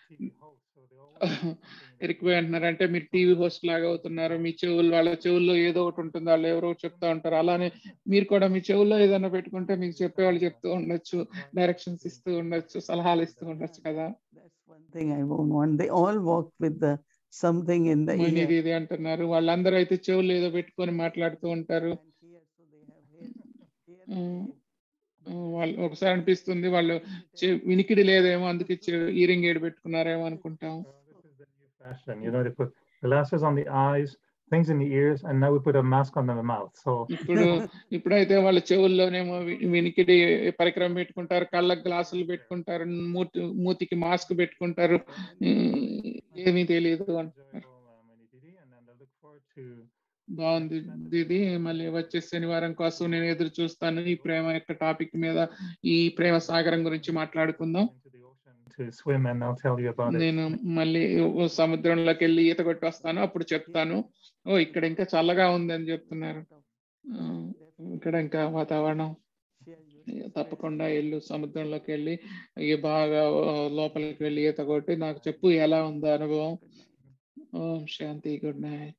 ఎరికిపోయి అంటున్నారు అంటే మీరు టీవీ హోస్ట్ లాగా అవుతున్నారు మీ చెవులు వాళ్ళ చెవుల్లో ఏదో ఒకటి ఉంటుంది వాళ్ళు ఎవరో ఒకటి చెప్తా ఉంటారు అలానే మీరు కూడా మీ చెవుల్లో ఏదైనా పెట్టుకుంటే మీకు చెప్పేవాళ్ళు చెప్తూ ఉండొచ్చు డైరెక్షన్స్ ఇస్తూ ఉండొచ్చు సలహాలు ఇస్తూ ఉండొచ్చు కదా That's one thing I won't want. They all walk with the something in the Moeen ear. ఇది ఇది అంటున్నారు వాళ్ళందరూ అయితే చెవులు ఏదో పెట్టుకొని మాట్లాడుతూ ఉంటారు and here, so they have hair. hair Mm. to ఆ, వాళ్ళు ఒకసారి అనిపిస్తుంది వాళ్ళు చె- వినికిడి లేదేమో అందుకే ఇయరింగ్ ఎయిడ్ పెట్టుకున్నారేమో అనుకుంటాం This is the new fashion. You know, they put glasses on the eyes, things in the ears, and now we put a mask on the mouth. So ఇప్పుడు ఇప్పుడైతే వాళ్ళ చెవుల్లోనేమో వి- వినికిడి పరికరం పెట్టుకుంటారు కళ్ళకు గ్లాసులు పెట్టుకుంటారు మూతి మూతికి మాస్క్ పెట్టుకుంటారు ఉమ్, ఏమీ తెలియదు అంటున్నారు enjoyable, uh, Manidiri, and then I look forward to బాగుంది ఇది మళ్ళీ వచ్చే శనివారం కోసం నేను ఎదురు చూస్తాను ఈ ప్రేమ యొక్క టాపిక్ మీద ఈ ప్రేమ సాగరం గురించి మాట్లాడుకుందాం into the ocean to swim, and I'll tell you about it. నేను మళ్ళీ ఓ సముద్రంలోకి వెళ్ళి ఈత కొట్టి వస్తాను అప్పుడు చెప్తాను ఓ ఇక్కడ ఇంకా చల్లగా ఉంది అని చెప్తున్నారు ఆ, ఇక్కడ ఇంకా వాతావరణం ఇక తప్పకుండా వెళ్ళు సముద్రంలోకి వెళ్ళి ఇక బాగా ఆ, లోపలికి వెళ్ళి ఈత కొట్టి నాకు చెప్పు ఎలా ఉందో అనుభవం ఓం శాంతి good night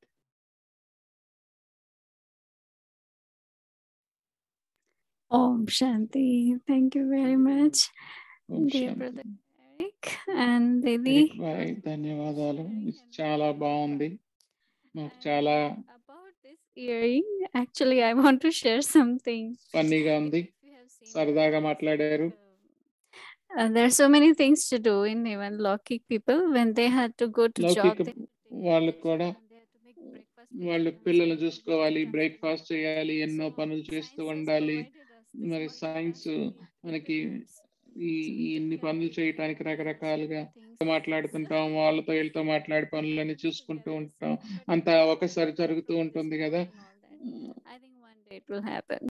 Om Shanti. Thank you very much, ఓం dear శాంతి brother Eric and Didi. Eric bhai ధన్యవాదాలు ఇది చాలా బాగుంది నాకు చాలా About this earring, actually, I want to share something. ఫన్నీగా ఉంది If you have seen సరదాగా మాట్లాడారు Uh, there are so many things to do in even Lokik people when they had to go to job. లౌకిక they had to take వాళ్ళకు breakfast కూడా and they had to make breakfast for వాళ్ళు them. పిల్లలు So చూసుకోవాలి that's breakfast చేయాలి ఎన్నో So పనులు చేస్తూ science has ఉండాలి provided us this మరి wonderful సైన్స్ opportunity to మనకి relax. ఈ So ఈ we ఇన్ని can పనులు learn చేయటానికి different రకరకాలుగా things. మాట్లాడుతుంటాం వాళ్ళతో వీళ్ళతో మాట్లాడి పనులన్నీ చూసుకుంటూ ఉంటాం అంతా ఒకసారి జరుగుతూ ఉంటుంది కదా I think one day it will happen.